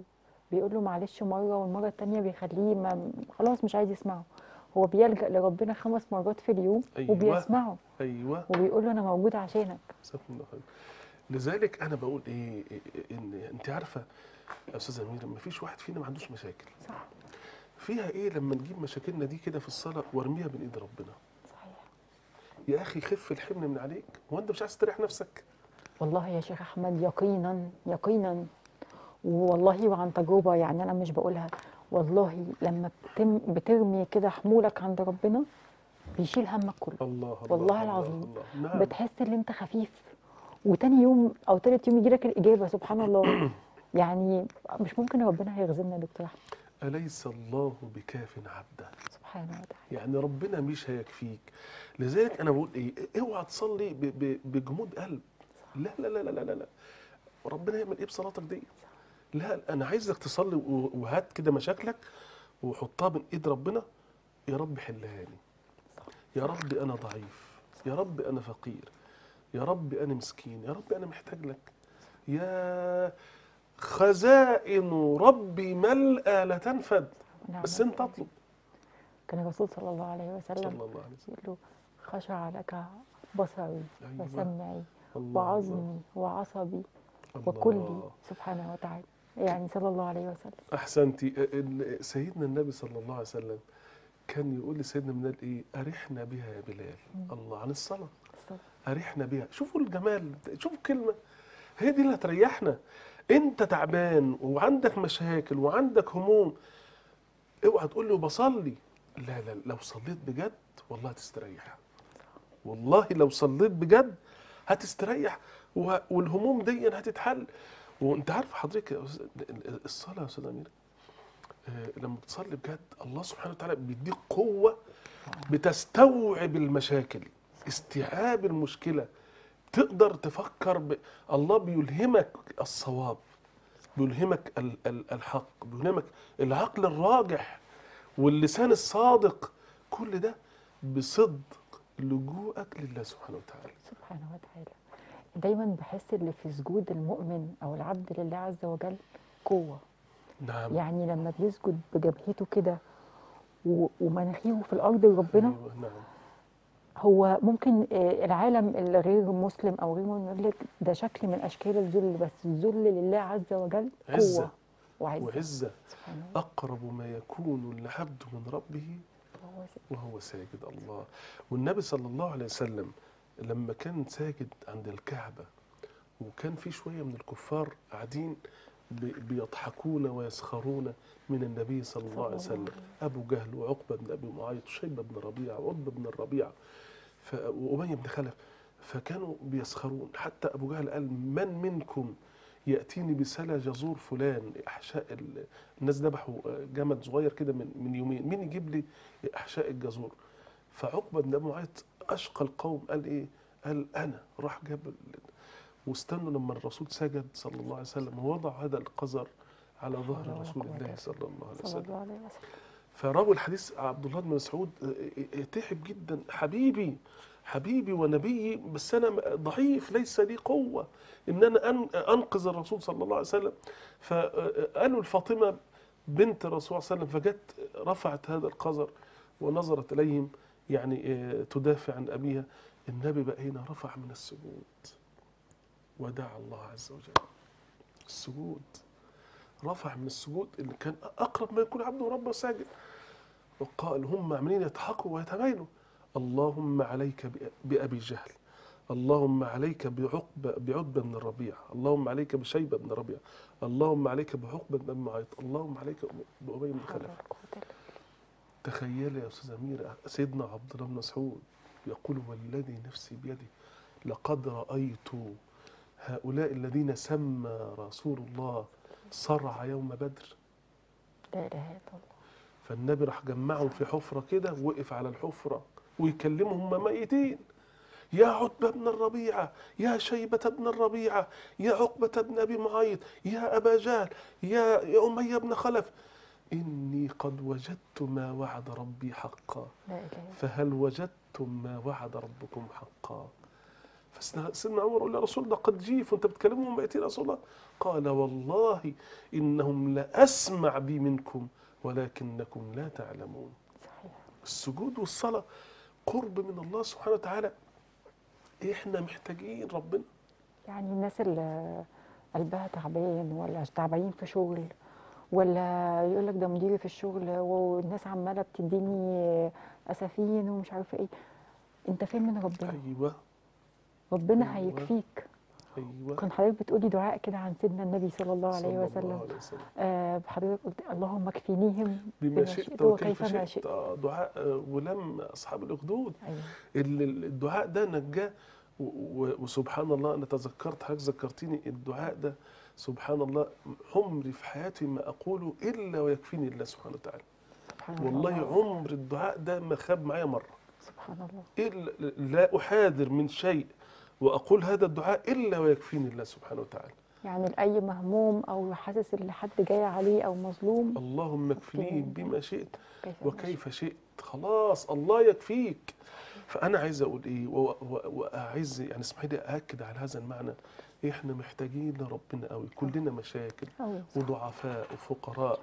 بيقول له معلش مره والمره التانيه بيخليه ما خلاص مش عايز يسمعه هو بيلجأ لربنا خمس مرات في اليوم أيوة. وبيسمعه ايوه وبيقول له انا موجود عشانك جزاكم الله خير لذلك انا بقول ايه إيه- ان انت عارفه يا استاذه اميره ما فيش واحد فينا ما عندوش مشاكل صح فيها ايه لما نجيب مشاكلنا دي كده في الصلاه وارميها بين ايد ربنا صحيح يا اخي خف الحمل من عليك هو انت مش عايز تريح نفسك والله يا شيخ احمد يقينا يقينا والله وعن تجربه يعني انا مش بقولها والله لما بتم بترمي كده حمولك عند ربنا بيشيل همك كله الله الله والله الله العظيم الله. نعم بتحس ان انت خفيف وتاني يوم او تالت يوم يجي لك الاجابه سبحان الله يعني مش ممكن ربنا هيخزلنا يا دكتور احمد اليس الله بكاف عبده سبحانه وتعالى يعني ربنا مش هيكفيك لذلك انا بقول ايه اوعى تصلي ب- ب- بجمود قلب لا لا لا لا لا لا, لا. ربنا يعمل ايه بصلاتك دي لا انا عايزك تصلي و- وهات كده مشاكلك وحطها بين ايد ربنا يا رب حلها لي يا رب انا ضعيف يا رب انا فقير يا رب انا مسكين يا رب انا محتاج لك يا خزائن ربي ملأى لا تنفد نعم بس انت اطلب كان الرسول صلى الله عليه وسلم صلى الله عليه وسلم يقول له خشع لك بصري أيوة. وسمعي الله وعظمي وعصبي الله. وكلي سبحانه وتعالى يعني صلى الله عليه وسلم احسنتي ال- سيدنا النبي صلى الله عليه وسلم كان يقول لسيدنا بلال ايه ارحنا بها يا بلال الله عن الصلاه الصلاة. ارحنا بها شوفوا الجمال شوفوا الكلمه هي دي اللي هتريحنا انت تعبان وعندك مشاكل وعندك هموم اوعى تقول له بصلي لا لا لو صليت بجد والله هتستريح والله لو صليت بجد هتستريح و- والهموم دي هتتحل وانت عارف حضرتك يا أستاذ- الصلاه يا استاذ امير آه، لما بتصلي بجد الله سبحانه وتعالى بيديك قوه بتستوعب المشاكل استيعاب المشكله تقدر تفكر ب... الله بيلهمك الصواب بيلهمك ال... ال... الحق بيلهمك العقل الراجح واللسان الصادق كل ده بصدق لجوءك لله سبحانه وتعالى سبحانه وتعالى دايما بحس اللي في سجود المؤمن او العبد لله عز وجل قوه نعم يعني لما بيسجد بجبهته كده و- ومناخيره في الارض لربنا أيوة نعم هو ممكن آه، العالم الغير مسلم او غير مؤمن يقول لك ده شكل من اشكال الذل بس الذل لله عز وجل عزة. قوه وعزه وعزة سبحانه أقرب ما يكون العبد من ربه وهو س- وهو ساجد الله والنبي صلى الله عليه وسلم لما كان ساجد عند الكعبة وكان في شوية من الكفار قاعدين بي- بيضحكون ويسخرون من النبي صلى الله عليه وسلم أبو جهل وعقبة بن أبي معيط وشيبة بن ربيعة وعتبة بن الربيع ف- وأمية بن خلف فكانوا بيسخرون حتى أبو جهل قال من منكم يأتيني بسلا جزور فلان أحشاء ال- الناس ذبحوا جمل صغير كده من من يومين مين يجيب لي أحشاء الجزور فعقبة بن أبي معيط أشقى القوم قال إيه قال أنا راح جاب ال- واستنوا لما الرسول سجد صلى الله عليه وسلم ووضع هذا القذر على ظهر حول ولا رسول قوة الله إلا صلى الله عليه صلى وسلم الله عليه وسلم فراوي الحديث عبد الله بن مسعود اه، اه، تعب جدا حبيبي حبيبي ونبيي بس انا ضعيف ليس لي قوه ان انا أن- انقذ الرسول صلى الله عليه وسلم فقالوا لفاطمه بنت الرسول صلى الله عليه وسلم فجت رفعت هذا القذر ونظرت اليهم يعني اه، تدافع عن ابيها النبي بقى هنا رفع من السجود ودعا الله عز وجل السجود رفع من السجود اللي كان اقرب ما يكون عبده ربه ساجد وقال هم عمالين يضحكوا ويتباينوا اللهم عليك بأ- بأبي جهل اللهم عليك بعقبة بعتبة بن الربيع اللهم عليك بشيبة بن الربيع اللهم عليك بعقبة بن أبي معيط اللهم عليك بأبي بن حول خلف ولا قوة إلا بالله. تخيل يا أستاذ أمير سيدنا عبد الله بن مسعود يقول والذي نفسي بيده لقد رأيت هؤلاء الذين سمى رسول الله صرع يوم بدر لا اله الا الله فالنبي راح جمعهم في حفرة كده وقف على الحفرة ويكلمهم هم ميتين يا عتبة بن الربيعة يا شيبة بن الربيعة يا عقبة بن أبي معيط يا أبا جهل يا يا أمية بن خلف إني قد وجدت ما وعد ربي حقا لا اله الا فهل وجدتم ما وعد ربكم حقا فسيدنا عمر يقول يا رسول الله قد جيف وانت بتكلمهم بقيت يا رسول الله قال والله انهم لاسمع بي منكم ولكنكم لا تعلمون صحيح السجود والصلاه قرب من الله سبحانه وتعالى احنا محتاجين ربنا يعني الناس اللي قلبها تعبان ولا تعبانين في شغل ولا يقول لك ده مديري في الشغل والناس عماله بتديني اسفين ومش عارفه ايه انت فين من ربنا ايوه ربنا أيوة. هيكفيك ايوه كان حضرتك بتقولي دعاء كده عن سيدنا النبي صلى الله عليه صلى الله وسلم عليه وسلم آه حضرتك قلت اللهم اكفينيهم بما شئت وكيف وكيف ما شئت آه، دعاء آه، ولم اصحاب الاخدود ايوه ال- ال- الدعاء ده نجاه و- و- وسبحان الله انا تذكرت حضرتك ذكرتني الدعاء ده سبحان الله عمري في حياتي ما اقوله الا ويكفيني الله سبحانه وتعالى سبحان والله الله عمر الدعاء ده ما خاب معايا مره سبحان الله إلا لا احاذر من شيء واقول هذا الدعاء الا ويكفيني الله سبحانه وتعالى يعني لأي مهموم أو حاسس إن حد جاي عليه أو مظلوم اللهم اكفني أوكي. بما شئت كيف ما وكيف شئت خلاص الله يكفيك فانا عايز اقول ايه و- و- واعز يعني اسمحي لي ااكد على هذا المعنى احنا محتاجين لربنا قوي كلنا مشاكل شاء. أوي صح. وضعفاء وفقراء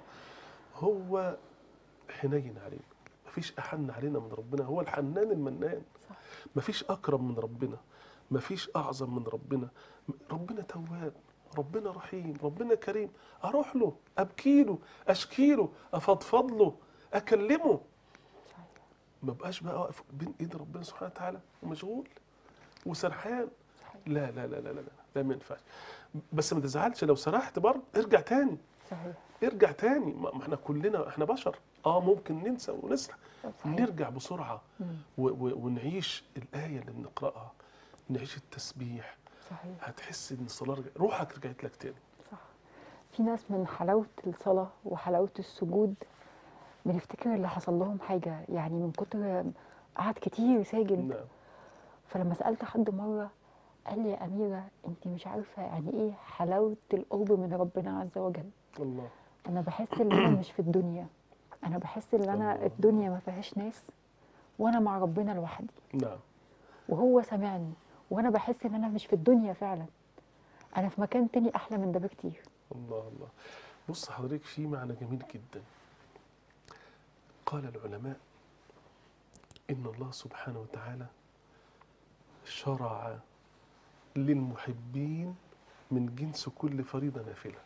هو حنين علينا مفيش احن علينا من ربنا هو الحنان المنان صح. مفيش اكرم من ربنا مفيش اعظم من ربنا ربنا تواب ربنا رحيم ربنا كريم اروح له ابكي له اشكي له افضفض له اكلمه صحيح. ما بقاش بقى واقف بين ايد ربنا سبحانه وتعالى ومشغول وسرحان صحيح. لا لا لا لا لا لا ده ما ينفعش بس ما تزعلش لو سرحت برضه ارجع تاني صحيح ارجع تاني ما ما احنا كلنا احنا بشر اه ممكن ننسى ونسرح صحيح. نرجع بسرعه مم. و و ونعيش الايه اللي بنقراها نعيش التسبيح صحيح هتحس ان الصلاه رجع روحك رجعت لك تاني صح في ناس من حلاوة الصلاة وحلاوة السجود بنفتكر اللي حصل لهم حاجة يعني من كتر قعد كتير ساجد نعم فلما سألت حد مرة قال لي يا أميرة أنت مش عارفة يعني إيه حلاوة القرب من ربنا عز وجل الله أنا بحس إن أنا مش في الدنيا أنا بحس إن أنا الله. الدنيا ما فيهاش ناس وأنا مع ربنا لوحدي نعم وهو سامعني وأنا بحس إن أنا مش في الدنيا فعلا أنا في مكان تاني أحلى من ده بكتير الله الله بص حضرتك في معنى جميل جدا قال العلماء إن الله سبحانه وتعالى شرع للمحبين من جنس كل فريضة نافلة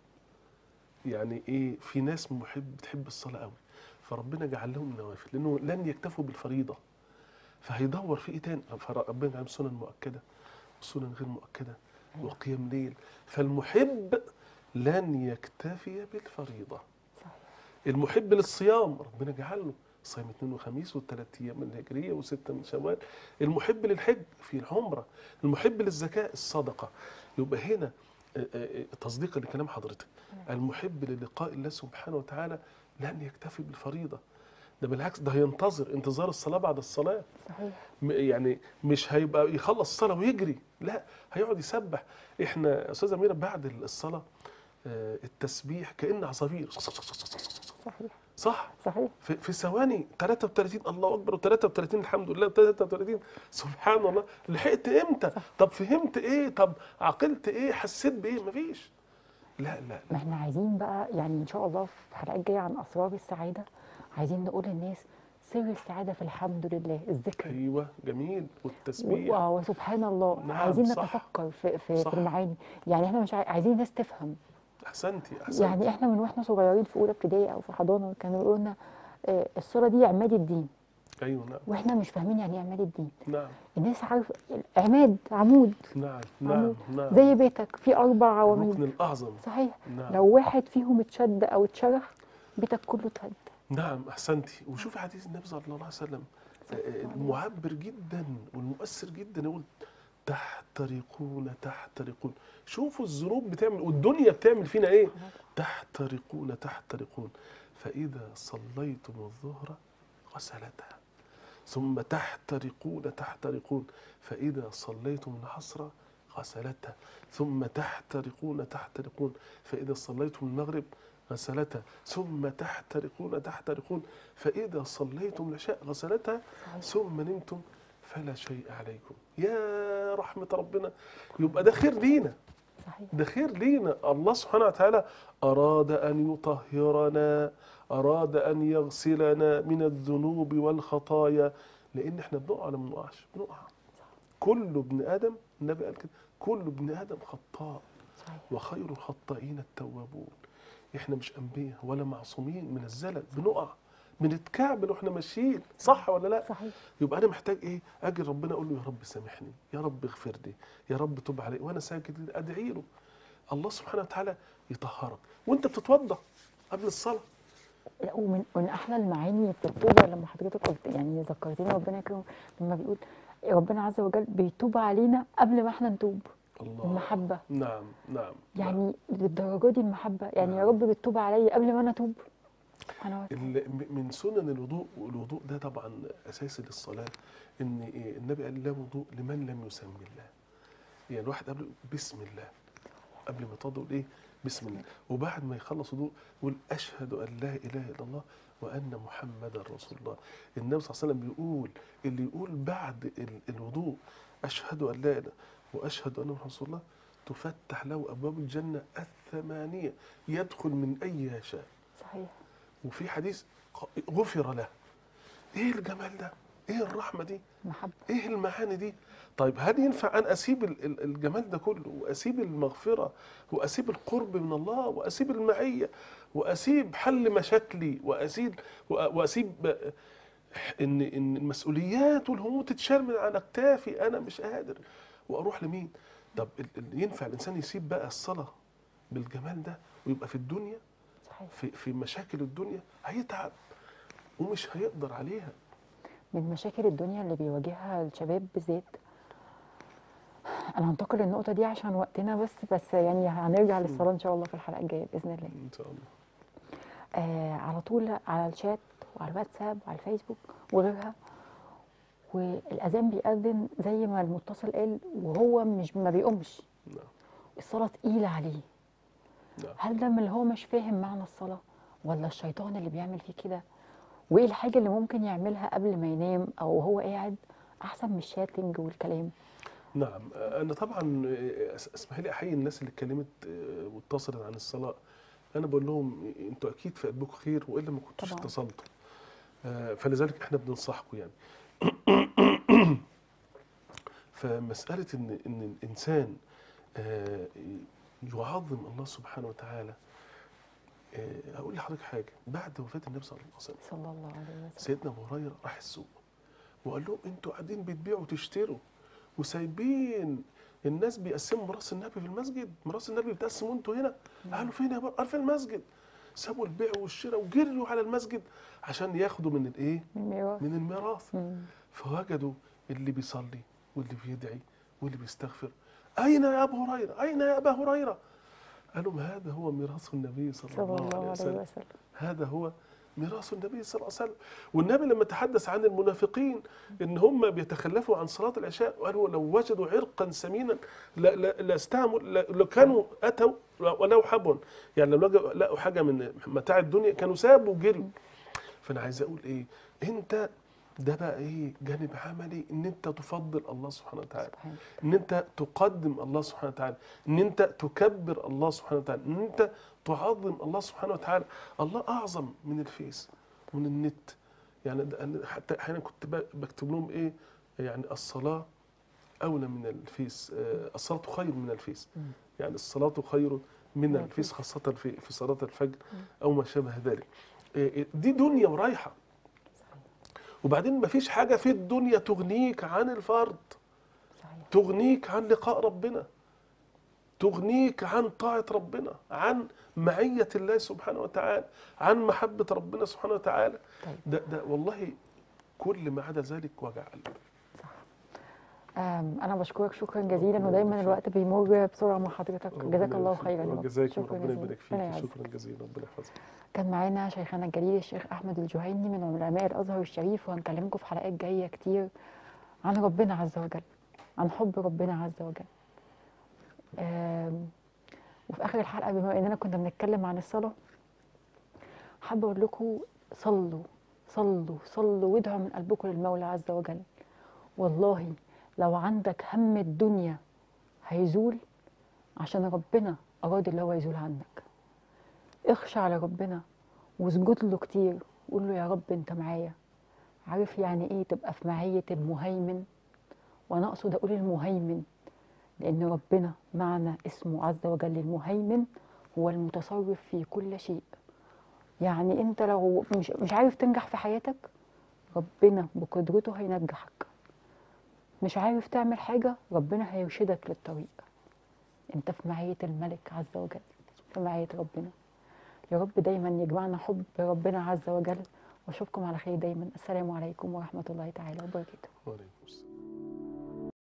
يعني إيه في ناس محب بتحب الصلاة قوي فربنا جعل لهم نوافل لأنه لن يكتفوا بالفريضة فهيدور في إيه تاني فربنا جعل لهم سنن مؤكدة وسنن غير مؤكدة وقيام ليل فالمحب لن يكتفي بالفريضة صحيح المحب للصيام ربنا جعل له صيام اثنين وخميس والثلاث ايام من الهجريه وسته من شوال المحب للحج في العمره المحب للزكاه الصدقه يبقى هنا آه، آه، تصديقا لكلام حضرتك المحب للقاء الله سبحانه وتعالى لن يكتفي بالفريضه ده بالعكس ده هينتظر انتظار الصلاه بعد الصلاه صحيح م- يعني مش هيبقى يخلص الصلاه ويجري لا هيقعد يسبح احنا يا استاذه اميره بعد الصلاه آه، التسبيح كان عصافير صحيح صح صحيح في, في ثواني 33 الله اكبر و33 الحمد لله 33 سبحان الله لحقت امتى طب فهمت ايه طب عقلت ايه حسيت بايه مفيش لا لا ما احنا عايزين بقى يعني ان شاء الله في حلقات جايه عن اسرار السعاده عايزين نقول للناس سر السعاده في الحمد لله الذكر ايوه جميل والتسبيح و- آه، وسبحان الله نعم، عايزين صح. نتفكر في في, صح. في المعاني يعني احنا مش عاي- عايزين الناس تفهم احسنتي احسنتي يعني احنا من واحنا صغيرين في اولى ابتدائي او في حضانه كانوا يقولوا لنا آه، الصلاه دي عماد الدين ايوه نعم واحنا مش فاهمين يعني ايه عماد الدين نعم الناس عارفه عماد عمود نعم نعم عمود نعم زي بيتك في اربع عواميد الركن الاعظم صحيح نعم لو واحد فيهم اتشد او اتشرخ بيتك كله اتهد نعم احسنتي وشوفي حديث النبي صلى الله عليه وسلم آه، آه، المعبر جدا والمؤثر جدا يقول تحترقون تحترقون شوفوا الذنوب بتعمل والدنيا بتعمل فينا ايه تحترقون تحترقون فاذا صليتم الظهر غسلتها ثم تحترقون تحترقون فاذا صليتم العصر غسلتها ثم تحترقون تحترقون فاذا صليتم المغرب غسلتها ثم تحترقون تحترقون فإذا صليتم العشاء غسلتها ثم نمتم فلا شيء عليكم يا رحمة ربنا يبقى ده خير لينا صحيح ده خير لينا الله سبحانه وتعالى أراد أن يطهرنا أراد أن يغسلنا من الذنوب والخطايا لأن احنا بنقع ولا ما بنقعش بنقع كل ابن آدم النبي قال كده كل ابن آدم خطاء صحيح وخير الخطائين التوابون احنا مش انبياء ولا معصومين من الزلل بنقع بنتكعبل واحنا ماشيين صح ولا لا صحيح يبقى انا محتاج ايه اجي ربنا اقول له يا رب سامحني يا رب اغفر لي يا رب تب علي وانا ساجد ادعي له الله سبحانه وتعالى يطهرك وانت بتتوضا قبل الصلاه لا ومن من احلى المعاني في التوبه لما حضرتك قلت يعني ذكرتني ربنا يكرمه لما بيقول ربنا عز وجل بيتوب علينا قبل ما احنا نتوب الله المحبه نعم نعم يعني للدرجه دي المحبه يعني يا نعم. رب بتتوب عليا قبل ما انا اتوب سبحانه وتعالى ال- م- من سنن الوضوء والوضوء ده طبعا اساسي للصلاه ان إيه النبي قال لا وضوء لمن لم يسمي الله يعني الواحد قبل بسم الله قبل ما يتوضا يقول ايه بسم الله وبعد ما يخلص وضوء يقول اشهد ان لا اله الا الله وان محمدا رسول الله النبي صلى الله عليه وسلم بيقول اللي يقول بعد ال- الوضوء اشهد ان لا اله واشهد ان محمدا رسول الله تفتح له ابواب الجنه الثمانيه يدخل من اي يشاء صحيح وفي حديث ق- غفر له ايه الجمال ده ايه الرحمه دي محبه ايه المعاني دي طيب هل ينفع ان اسيب ال- ال- الجمال ده كله واسيب المغفره واسيب القرب من الله واسيب المعيه واسيب حل مشاكلي واسيب وأ- واسيب ب- ان ان المسؤوليات والهموم تتشال من على اكتافي انا مش قادر واروح لمين طب ال- ال- ينفع الانسان يسيب بقى الصلاه بالجمال ده ويبقى في الدنيا صحيح في في مشاكل الدنيا هيتعب ومش هيقدر عليها من مشاكل الدنيا اللي بيواجهها الشباب بالذات انا هنتقل للنقطه دي عشان وقتنا بس بس يعني هنرجع للصلاه ان شاء الله في الحلقه الجايه باذن الله ان شاء الله آه على طول على الشات وعلى الواتساب وعلى الفيسبوك وغيرها والاذان بيأذن زي ما المتصل قال وهو مش ما بيقومش نعم الصلاه تقيله عليه نعم هل ده من اللي هو مش فاهم معنى الصلاه ولا الشيطان اللي بيعمل فيه كده وايه الحاجه اللي ممكن يعملها قبل ما ينام او هو قاعد احسن من الشاتنج والكلام نعم انا طبعا أس- اسمح لي احيي الناس اللي اتكلمت آه، واتصلت عن الصلاه انا بقول لهم انتوا اكيد في قلبكم خير والا ما كنتوش طبعاً. اتصلتوا آه، فلذلك احنا بننصحكم يعني فمساله ان ان الانسان آه، يعظم الله سبحانه وتعالى آه، اقول لحضرتك حاجه بعد وفاه النبي صلى الله عليه وسلم صلى الله عليه وسلم سيدنا ابو هريره راح السوق وقال لهم انتوا قاعدين بتبيعوا وتشتروا وسايبين الناس بيقسموا ميراث النبي في المسجد ميراث النبي بتقسموا انتوا هنا قالوا فين يا بابا قال في المسجد سابوا البيع والشراء وجريوا على المسجد عشان ياخدوا من الايه من ميراث من الميراث مم. فوجدوا اللي بيصلي واللي بيدعي واللي بيستغفر اين يا ابو هريره اين يا ابا هريره قالوا ما هذا هو ميراث النبي صلى, صلى الله عليه وسلم وسلم هذا هو ميراث النبي صلى الله عليه وسلم والنبي لما تحدث عن المنافقين ان هم بيتخلفوا عن صلاه العشاء قالوا لو وجدوا عرقا سمينا لا- لا- لاستهموا لا- لو كانوا اتوا ولو حبوا يعني لو لقوا- لقوا حاجه من متاع الدنيا كانوا سابوا وجروا فانا عايز اقول ايه انت ده بقى ايه جانب عملي ان انت تفضل الله سبحانه وتعالى سبحان ان انت تقدم الله سبحانه وتعالى ان انت تكبر الله سبحانه وتعالى ان انت تعظم الله سبحانه وتعالى الله اعظم من الفيس ومن النت يعني ده أنا حتى احيانا كنت ب- بكتب لهم ايه يعني الصلاه اولى من الفيس آه، الصلاه خير من الفيس يعني الصلاه خير من الفيس خاصه في في صلاه الفجر او ما شابه ذلك آه، آه، دي دنيا ورايحه وبعدين ما فيش حاجه في الدنيا تغنيك عن الفرض صحيح تغنيك عن لقاء ربنا تغنيك عن طاعة ربنا عن معية الله سبحانه وتعالى عن محبة ربنا سبحانه وتعالى طيب. ده, ده والله كل ما عدا ذلك وجع قلب آم، انا بشكرك شكرا جزيلا ودايما الوقت بيمر بسرعه مع حضرتك جزاك الله خيرا يا رب. جزاك شكرا ربنا جزيلا. يبارك ربنا فيك يعزك. شكرا جزيلا ربنا يحفظك كان معانا شيخنا الجليل الشيخ احمد الجهيني من علماء الازهر الشريف وهنكلمكم في حلقات جايه كتير عن ربنا عز وجل عن حب ربنا عز وجل آم، وفي اخر الحلقه بما اننا كنا بنتكلم عن الصلاه حابه اقول لكم صلوا صلوا صلوا وادعوا من قلبكم للمولى عز وجل والله لو عندك هم الدنيا هيزول عشان ربنا أراد اللي هو يزول عنك اخشع لربنا واسجد له كتير قول له يا رب انت معايا عارف يعني ايه تبقى في معية المهيمن وانا اقصد اقول المهيمن لان ربنا معنى اسمه عز وجل المهيمن هو المتصرف في كل شيء يعني انت لو مش مش عارف تنجح في حياتك ربنا بقدرته هينجحك مش عارف تعمل حاجة ربنا هيرشدك للطريق انت في معية الملك عز وجل في معية ربنا يا رب دايما يجمعنا حب ربنا عز وجل واشوفكم على خير دايما السلام عليكم ورحمة الله تعالى وبركاته وعليكم السلام